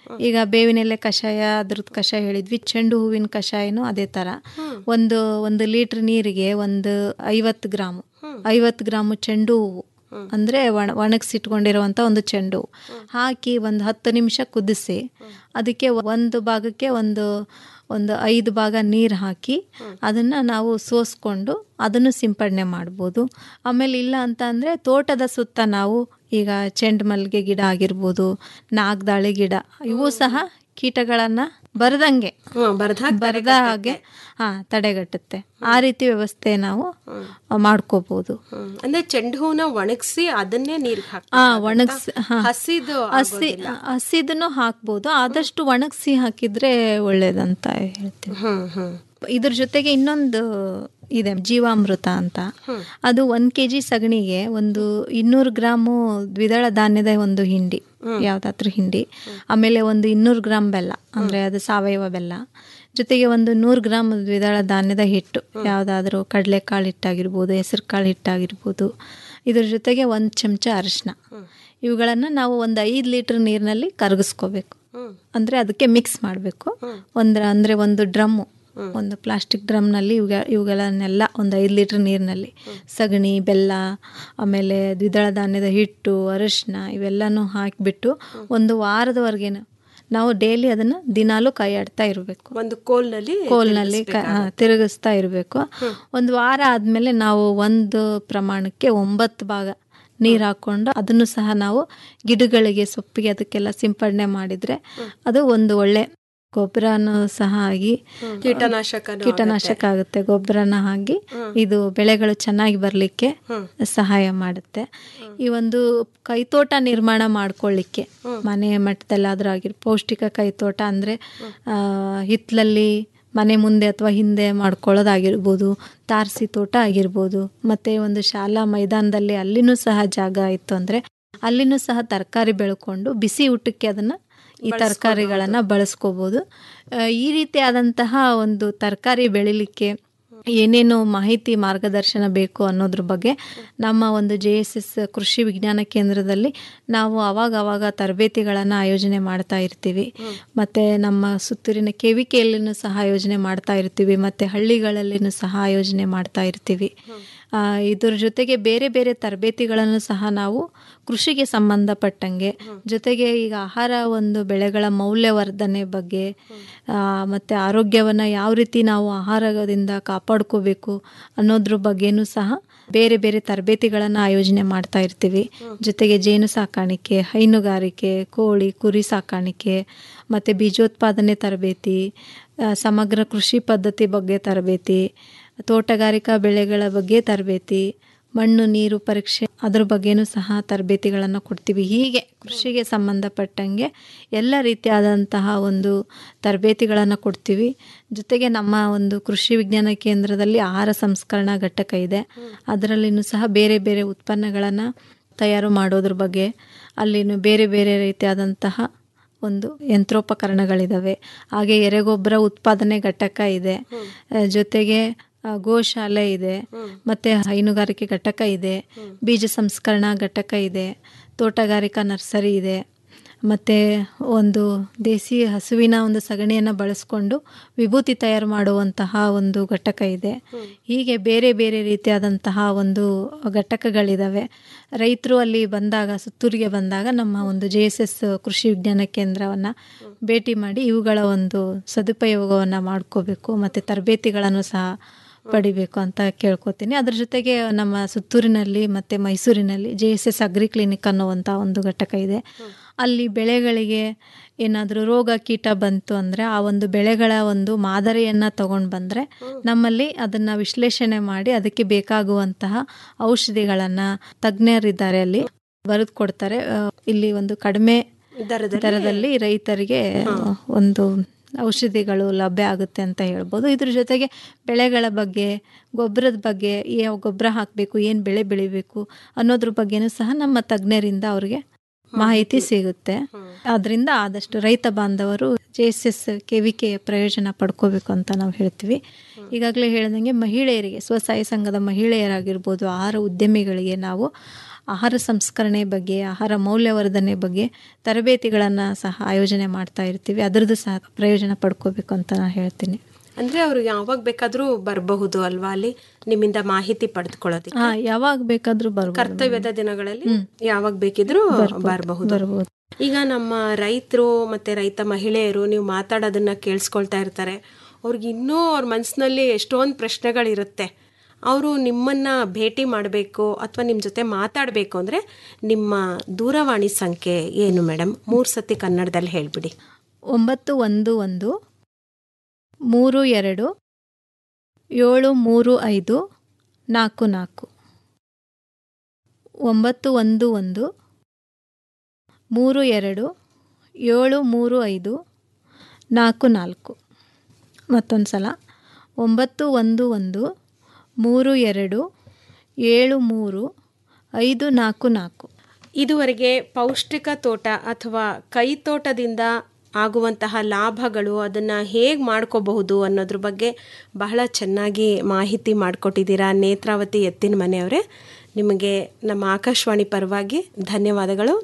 ಈಗ ಬೇವಿನೆಲೆ ಕಷಾಯ ಅದ್ರದ್ದು ಕಷಾಯ ಹೇಳಿದ್ವಿ ಚೆಂಡು ಹೂವಿನ ಕಷಾಯನೂ ಅದೇ ಥರ ಒಂದು ಒಂದು ಲೀಟ್ರ್ ನೀರಿಗೆ ಒಂದು ಐವತ್ತು ಗ್ರಾಮು ಐವತ್ತು ಗ್ರಾಮು ಚೆಂಡು ಹೂವು ಅಂದರೆ ಒಣ ಒಣಗಿಸಿಟ್ಕೊಂಡಿರುವಂಥ ಒಂದು ಚೆಂಡು ಹೂವು ಹಾಕಿ ಒಂದು ಹತ್ತು ನಿಮಿಷ ಕುದಿಸಿ ಅದಕ್ಕೆ ಒಂದು ಭಾಗಕ್ಕೆ ಒಂದು ಒಂದು ಐದು ಭಾಗ ನೀರು ಹಾಕಿ ಅದನ್ನು ನಾವು ಸೋಸ್ಕೊಂಡು ಅದನ್ನು ಸಿಂಪಡಣೆ ಮಾಡ್ಬೋದು ಆಮೇಲೆ ಇಲ್ಲ ಅಂತ ಅಂದರೆ ತೋಟದ ಸುತ್ತ ನಾವು ಈಗ ಚೆಂಡು ಮಲ್ಲಿಗೆ ಗಿಡ ಆಗಿರ್ಬೋದು ನಾಗದಾಳಿ ಗಿಡ ಇವು ಸಹ ಕೀಟಗಳನ್ನು ಬರದಂಗೆ ಬರದ ಹಾಗೆ ಹಾಂ ತಡೆಗಟ್ಟುತ್ತೆ ಆ ರೀತಿ ವ್ಯವಸ್ಥೆ ನಾವು ಮಾಡ್ಕೋಬಹುದು ಅಂದ್ರೆ ಚೆಂಡು ಹೂನ ಒಣಗಿಸಿ ಅದನ್ನೇ ನೀರಿಗೆ ಹಾಕಿ ಆ ಒಣಗಿಸಿ ಹಸಿದು ಹಸಿ ಹಸಿದನ್ನು ಹಾಕ್ಬೋದು ಆದಷ್ಟು ಒಣಗಿಸಿ ಹಾಕಿದ್ರೆ ಒಳ್ಳೇದಂತ ಹೇಳ್ತೀವಿ ಇದ್ರ ಜೊತೆಗೆ ಇನ್ನೊಂದು ಇದೆ ಜೀವಾಮೃತ ಅಂತ ಅದು ಒಂದ್ ಕೆ ಜಿ ಸಗಣಿಗೆ ಒಂದು ಇನ್ನೂರು ಗ್ರಾಮು ದ್ವಿದಳ ಧಾನ್ಯದ ಒಂದು ಹಿಂಡಿ ಯಾವ್ದಾದ್ರು ಹಿಂಡಿ ಆಮೇಲೆ ಒಂದು ಇನ್ನೂರು ಗ್ರಾಮ್ ಬೆಲ್ಲ ಅಂದ್ರೆ ಅದು ಸಾವಯವ ಬೆಲ್ಲ ಜೊತೆಗೆ ಒಂದು ನೂರು ಗ್ರಾಮ್ ದ್ವಿದಳ ಧಾನ್ಯದ ಹಿಟ್ಟು ಯಾವುದಾದ್ರೂ ಕಡಲೆಕಾಳು ಹಿಟ್ಟಾಗಿರ್ಬೋದು ಹೆಸರು ಕಾಳು ಹಿಟ್ಟಾಗಿರ್ಬೋದು ಇದ್ರ ಜೊತೆಗೆ ಒಂದು ಚಮಚ ಅರಿಶಿನ ಇವುಗಳನ್ನು ನಾವು ಒಂದು ಐದು ಲೀಟ್ರ್ ನೀರಿನಲ್ಲಿ ಕರಗಿಸ್ಕೋಬೇಕು ಅಂದರೆ ಅದಕ್ಕೆ ಮಿಕ್ಸ್ ಮಾಡಬೇಕು ಒಂದ್ರ ಅಂದರೆ ಒಂದು ಡ್ರಮ್ಮು ಒಂದು ಪ್ಲಾಸ್ಟಿಕ್ ಡ್ರಮ್ನಲ್ಲಿ ಇವುಗ ಇವುಗಳನ್ನೆಲ್ಲ ಒಂದು ಐದು ಲೀಟ್ರ್ ನೀರಿನಲ್ಲಿ ಸಗಣಿ ಬೆಲ್ಲ ಆಮೇಲೆ ದ್ವಿದಳ ಧಾನ್ಯದ ಹಿಟ್ಟು ಅರಿಶಿನ ಇವೆಲ್ಲನೂ ಹಾಕಿಬಿಟ್ಟು ಒಂದು ವಾರದವರೆಗೇನು ನಾವು ಡೈಲಿ ಅದನ್ನು ದಿನಾಲೂ ಕೈ ಆಡ್ತಾ ಇರಬೇಕು ಒಂದು ಕೋಲ್ನಲ್ಲಿ ಕೋಲ್ನಲ್ಲಿ ಕ ಹಾ, ತಿರುಗಿಸ್ತಾ ಇರಬೇಕು ಒಂದು ವಾರ ಆದಮೇಲೆ ನಾವು ಒಂದು ಪ್ರಮಾಣಕ್ಕೆ ಒಂಬತ್ತು ಭಾಗ ನೀರು ಹಾಕ್ಕೊಂಡು ಅದನ್ನು ಸಹ ನಾವು ಗಿಡಗಳಿಗೆ ಸೊಪ್ಪಿಗೆ ಅದಕ್ಕೆಲ್ಲ ಸಿಂಪಡಣೆ ಮಾಡಿದರೆ ಅದು ಒಂದು ಒಳ್ಳೆ ಗೊಬ್ಬರನೂ ಸಹ ಆಗಿ ಕೀಟನಾಶಕನೂ ಕೀಟನಾಶಕ ಆಗುತ್ತೆ ಗೊಬ್ಬರನ ಆಗಿ ಇದು ಬೆಳೆಗಳು ಚೆನ್ನಾಗಿ ಬರಲಿಕ್ಕೆ ಸಹಾಯ ಮಾಡುತ್ತೆ ಈ ಒಂದು ಕೈತೋಟ ನಿರ್ಮಾಣ ಮಾಡ್ಕೊಳ್ಳಿಕ್ಕೆ ಮನೆ ಮಟ್ಟದಲ್ಲಾದ್ರೂ ಆಗಿರ್ ಪೌಷ್ಟಿಕ ಕೈತೋಟ ಅಂದರೆ ಹಿತ್ತಲಲ್ಲಿ ಮನೆ ಮುಂದೆ ಅಥವಾ ಹಿಂದೆ ಮಾಡ್ಕೊಳ್ಳೋದಾಗಿರ್ಬೋದು ತಾರಸಿ ತೋಟ ಆಗಿರ್ಬೋದು ಮತ್ತು ಒಂದು ಶಾಲಾ ಮೈದಾನದಲ್ಲಿ ಅಲ್ಲಿನೂ ಸಹ ಜಾಗ ಇತ್ತು ಅಂದರೆ ಅಲ್ಲಿನೂ ಸಹ ತರಕಾರಿ ಬೆಳ್ಕೊಂಡು ಬಿಸಿ ಊಟಕ್ಕೆ ಅದನ್ನು ಈ ತರಕಾರಿಗಳನ್ನು ಬಳಸ್ಕೋಬೋದು ಆ, ಈ ರೀತಿಯಾದಂತಹ ಒಂದು ತರಕಾರಿ ಬೆಳಿಲಿಕ್ಕೆ ಏನೇನು ಮಾಹಿತಿ ಮಾರ್ಗದರ್ಶನ ಬೇಕು ಅನ್ನೋದ್ರ ಬಗ್ಗೆ ನಮ್ಮ ಒಂದು ಜೆ ಎಸ್ ಎಸ್ ಕೃಷಿ ವಿಜ್ಞಾನ ಕೇಂದ್ರದಲ್ಲಿ ನಾವು ಅವಾಗ ಅವಾಗ ತರಬೇತಿಗಳನ್ನು ಆಯೋಜನೆ ಮಾಡ್ತಾ ಇರ್ತೀವಿ ಮತ್ತು ನಮ್ಮ ಸುತ್ತೂರಿನ ಕೆ ವಿ ಕೆಯಲ್ಲಿನೂ ಸಹ ಆಯೋಜನೆ ಮಾಡ್ತಾ ಇರ್ತೀವಿ ಮತ್ತು ಹಳ್ಳಿಗಳಲ್ಲಿನೂ ಸಹ ಆಯೋಜನೆ ಮಾಡ್ತಾ ಇರ್ತೀವಿ ಆ, ಇದ್ರ ಜೊತೆಗೆ ಬೇರೆ ಬೇರೆ ತರಬೇತಿಗಳನ್ನು ಸಹ ನಾವು ಕೃಷಿಗೆ ಸಂಬಂಧಪಟ್ಟಂಗೆ ಜೊತೆಗೆ ಈಗ ಆಹಾರ ಒಂದು ಬೆಳೆಗಳ ಮೌಲ್ಯವರ್ಧನೆ ಬಗ್ಗೆ ಆ, ಮತ್ತೆ ಆರೋಗ್ಯವನ್ನು ಯಾವ ರೀತಿ ನಾವು ಆಹಾರದಿಂದ ಕಾಪಾಡ್ಕೋಬೇಕು ಅನ್ನೋದ್ರ ಬಗ್ಗೆನೂ ಸಹ ಬೇರೆ ಬೇರೆ ತರಬೇತಿಗಳನ್ನು ಆಯೋಜನೆ ಮಾಡ್ತಾ ಇರ್ತೀವಿ ಜೊತೆಗೆ ಜೇನು ಸಾಕಾಣಿಕೆ ಹೈನುಗಾರಿಕೆ ಕೋಳಿ ಕುರಿ ಸಾಕಾಣಿಕೆ ಮತ್ತು ಬೀಜೋತ್ಪಾದನೆ ತರಬೇತಿ ಆ, ಸಮಗ್ರ ಕೃಷಿ ಪದ್ಧತಿ ಬಗ್ಗೆ ತರಬೇತಿ ತೋಟಗಾರಿಕಾ ಬೆಳೆಗಳ ಬಗ್ಗೆ ತರಬೇತಿ ಮಣ್ಣು ನೀರು ಪರೀಕ್ಷೆ ಅದ್ರ ಬಗ್ಗೆನೂ ಸಹ ತರಬೇತಿಗಳನ್ನು ಕೊಡ್ತೀವಿ ಹೀಗೆ ಕೃಷಿಗೆ ಸಂಬಂಧಪಟ್ಟಂಗೆ ಎಲ್ಲ ರೀತಿಯಾದಂತಹ ಒಂದು ತರಬೇತಿಗಳನ್ನು ಕೊಡ್ತೀವಿ ಜೊತೆಗೆ ನಮ್ಮ ಒಂದು ಕೃಷಿ ವಿಜ್ಞಾನ ಕೇಂದ್ರದಲ್ಲಿ ಆಹಾರ ಸಂಸ್ಕರಣಾ ಘಟಕ ಇದೆ ಅದರಲ್ಲಿನೂ ಸಹ ಬೇರೆ ಬೇರೆ ಉತ್ಪನ್ನಗಳನ್ನು ತಯಾರು ಮಾಡೋದ್ರ ಬಗ್ಗೆ ಅಲ್ಲಿನೂ ಬೇರೆ ಬೇರೆ ರೀತಿಯಾದಂತಹ ಒಂದು ಯಂತ್ರೋಪಕರಣಗಳಿದ್ದಾವೆ ಹಾಗೆ ಎರೆಗೊಬ್ಬರ ಉತ್ಪಾದನೆ ಘಟಕ ಇದೆ ಆ, ಜೊತೆಗೆ ಆ, ಗೋಶಾಲೆ ಇದೆ ಮತ್ತೆ ಹೈನುಗಾರಿಕೆ ಘಟಕ ಇದೆ ಬೀಜ ಸಂಸ್ಕರಣಾ ಘಟಕ ಇದೆ ತೋಟಗಾರಿಕಾ ನರ್ಸರಿ ಇದೆ ಮತ್ತು ಒಂದು ದೇಸಿ ಹಸುವಿನ ಒಂದು ಸಗಣಿಯನ್ನು ಬಳಸ್ಕೊಂಡು ವಿಭೂತಿ ತಯಾರು ಮಾಡುವಂತಹ ಒಂದು ಘಟಕ ಇದೆ ಹೀಗೆ ಬೇರೆ ಬೇರೆ ರೀತಿಯಾದಂತಹ ಒಂದು ಘಟಕಗಳಿದ್ದಾವೆ ರೈತರು ಅಲ್ಲಿ ಬಂದಾಗ ಸುತ್ತೂರಿಗೆ ಬಂದಾಗ ನಮ್ಮ ಒಂದು ಜೆ ಎಸ್ ಎಸ್ ಕೃಷಿ ವಿಜ್ಞಾನ ಕೇಂದ್ರವನ್ನು ಭೇಟಿ ಮಾಡಿ ಇವುಗಳ ಒಂದು ಸದುಪಯೋಗವನ್ನು ಮಾಡ್ಕೋಬೇಕು ಮತ್ತು ತರಬೇತಿಗಳನ್ನು ಸಹ ಪಡಿಬೇಕು ಅಂತ ಕೇಳ್ಕೊತೀನಿ ಅದ್ರ ಜೊತೆಗೆ ನಮ್ಮ ಸುತ್ತೂರಿನಲ್ಲಿ ಮತ್ತು ಮೈಸೂರಿನಲ್ಲಿ J S S agri clinic ಅನ್ನುವಂಥ ಒಂದು ಘಟಕ ಇದೆ ಅಲ್ಲಿ ಬೆಳೆಗಳಿಗೆ ಏನಾದರೂ ರೋಗ ಕೀಟ ಬಂತು ಅಂದರೆ ಆ ಒಂದು ಬೆಳೆಗಳ ಒಂದು ಮಾದರಿಯನ್ನು ತಗೊಂಡು ಬಂದರೆ ನಮ್ಮಲ್ಲಿ ಅದನ್ನು ವಿಶ್ಲೇಷಣೆ ಮಾಡಿ ಅದಕ್ಕೆ ಬೇಕಾಗುವಂತಹ ಔಷಧಿಗಳನ್ನು ತಜ್ಞರಿದ್ದಾರೆ ಅಲ್ಲಿ ಬರೆದು ಕೊಡ್ತಾರೆ ಆ, ಇಲ್ಲಿ ಒಂದು ಕಡಿಮೆ ದರದಲ್ಲಿ ದರದಲ್ಲಿ ರೈತರಿಗೆ ಒಂದು ಔಷಧಿಗಳು ಲಭ್ಯ ಆಗುತ್ತೆ ಅಂತ ಹೇಳ್ಬೋದು ಇದ್ರ ಜೊತೆಗೆ ಬೆಳೆಗಳ ಬಗ್ಗೆ ಗೊಬ್ಬರದ ಬಗ್ಗೆ ಯಾವ ಗೊಬ್ಬರ ಹಾಕಬೇಕು ಏನು ಬೆಳೆ ಬೆಳಿಬೇಕು ಅನ್ನೋದ್ರ ಬಗ್ಗೆನೂ ಸಹ ನಮ್ಮ ತಜ್ಞರಿಂದ ಅವ್ರಿಗೆ ಮಾಹಿತಿ ಸಿಗುತ್ತೆ ಅದರಿಂದ ಆದಷ್ಟು ರೈತ ಬಾಂಧವರು J S S K V K ಪ್ರಯೋಜನ ಪಡ್ಕೋಬೇಕು ಅಂತ ನಾವು ಹೇಳ್ತೀವಿ ಈಗಾಗಲೇ ಹೇಳ್ದಂಗೆ ಮಹಿಳೆಯರಿಗೆ ಸ್ವಸಹಾಯ ಸಂಘದ ಮಹಿಳೆಯರಾಗಿರ್ಬೋದು ಆಹಾರ ಉದ್ಯಮಿಗಳಿಗೆ ನಾವು ಆಹಾರ ಸಂಸ್ಕರಣೆ ಬಗ್ಗೆ ಆಹಾರ ಮೌಲ್ಯವರ್ಧನೆ ಬಗ್ಗೆ ತರಬೇತಿಗಳನ್ನು ಸಹ ಆಯೋಜನೆ ಮಾಡ್ತಾ ಇರ್ತೀವಿ ಅದರದ್ದು ಸಹ ಪ್ರಯೋಜನ ಪಡ್ಕೋಬೇಕು ಅಂತ ನಾನು ಹೇಳ್ತೀನಿ ಅಂದ್ರೆ ಅವರು ಯಾವಾಗ ಬೇಕಾದ್ರೂ ಬರಬಹುದು ಅಲ್ವಾ ಅಲ್ಲಿ ನಿಮ್ಮಿಂದ ಮಾಹಿತಿ ಪಡೆದುಕೊಳ್ಳೋದಕ್ಕೆ ಹಾ ಯಾವಾಗ ಬೇಕಾದ್ರೂ ಬರ್ಬೋದು ಕರ್ತವ್ಯದ ದಿನಗಳಲ್ಲಿ ಯಾವಾಗ ಬೇಕಿದ್ರೂ ಬರಬಹುದು ಬರ್ಬೋದು. ಈಗ ನಮ್ಮ ರೈತರು ಮತ್ತೆ ರೈತ ಮಹಿಳೆಯರು ನೀವು ಮಾತಾಡೋದನ್ನ ಕೇಳಿಸ್ಕೊಳ್ತಾ ಇರ್ತಾರೆ ಅವ್ರಿಗೆ ಇನ್ನೂ ಅವ್ರ ಮನಸ್ಸಿನಲ್ಲಿ ಎಷ್ಟೊಂದು ಪ್ರಶ್ನೆಗಳಿರುತ್ತೆ ಅವರು ನಿಮ್ಮನ್ನ ಭೇಟಿ ಮಾಡಬೇಕು ಅಥವಾ ನಿಮ್ಮ ಜೊತೆ ಮಾತಾಡಬೇಕು ಅಂದರೆ ನಿಮ್ಮ ದೂರವಾಣಿ ಸಂಖ್ಯೆ ಏನು ಮೇಡಮ್ ಮೂರು ಸತಿ ಕನ್ನಡದಲ್ಲಿ ಹೇಳ್ಬಿಡಿ ಒಂಬತ್ತು ಒಂದು ಒಂದು ಮೂರು ಎರಡು ಏಳು ಮೂರು ಐದು ನಾಲ್ಕು ನಾಲ್ಕು ಒಂಬತ್ತು ಒಂದು ಒಂದು ಮೂರು ಎರಡು ಏಳು ಮೂರು ಐದು ನಾಲ್ಕು ನಾಲ್ಕು ಮತ್ತೊಂದು ಸಲ ಒಂಬತ್ತು ಒಂದು ಒಂದು ಮೂರು ಎರಡು ಏಳು ಮೂರು ಐದು ನಾಲ್ಕು ನಾಲ್ಕು ಇದುವರೆಗೆ ಪೌಷ್ಟಿಕ ತೋಟ ಅಥವಾ ಕೈ ತೋಟದಿಂದ ಆಗುವಂತಹ ಲಾಭಗಳು ಅದನ್ನು ಹೇಗೆ ಮಾಡ್ಕೋಬಹುದು ಅನ್ನೋದ್ರ ಬಗ್ಗೆ ಬಹಳ ಚೆನ್ನಾಗಿ ಮಾಹಿತಿ ಮಾಡಿಕೊಟ್ಟಿದ್ದೀರಾ ನೇತ್ರಾವತಿ ಎತ್ತಿನ ಮನೆಯವರೇ ನಿಮಗೆ ನಮ್ಮ ಆಕಾಶವಾಣಿ ಪರವಾಗಿ ಧನ್ಯವಾದಗಳು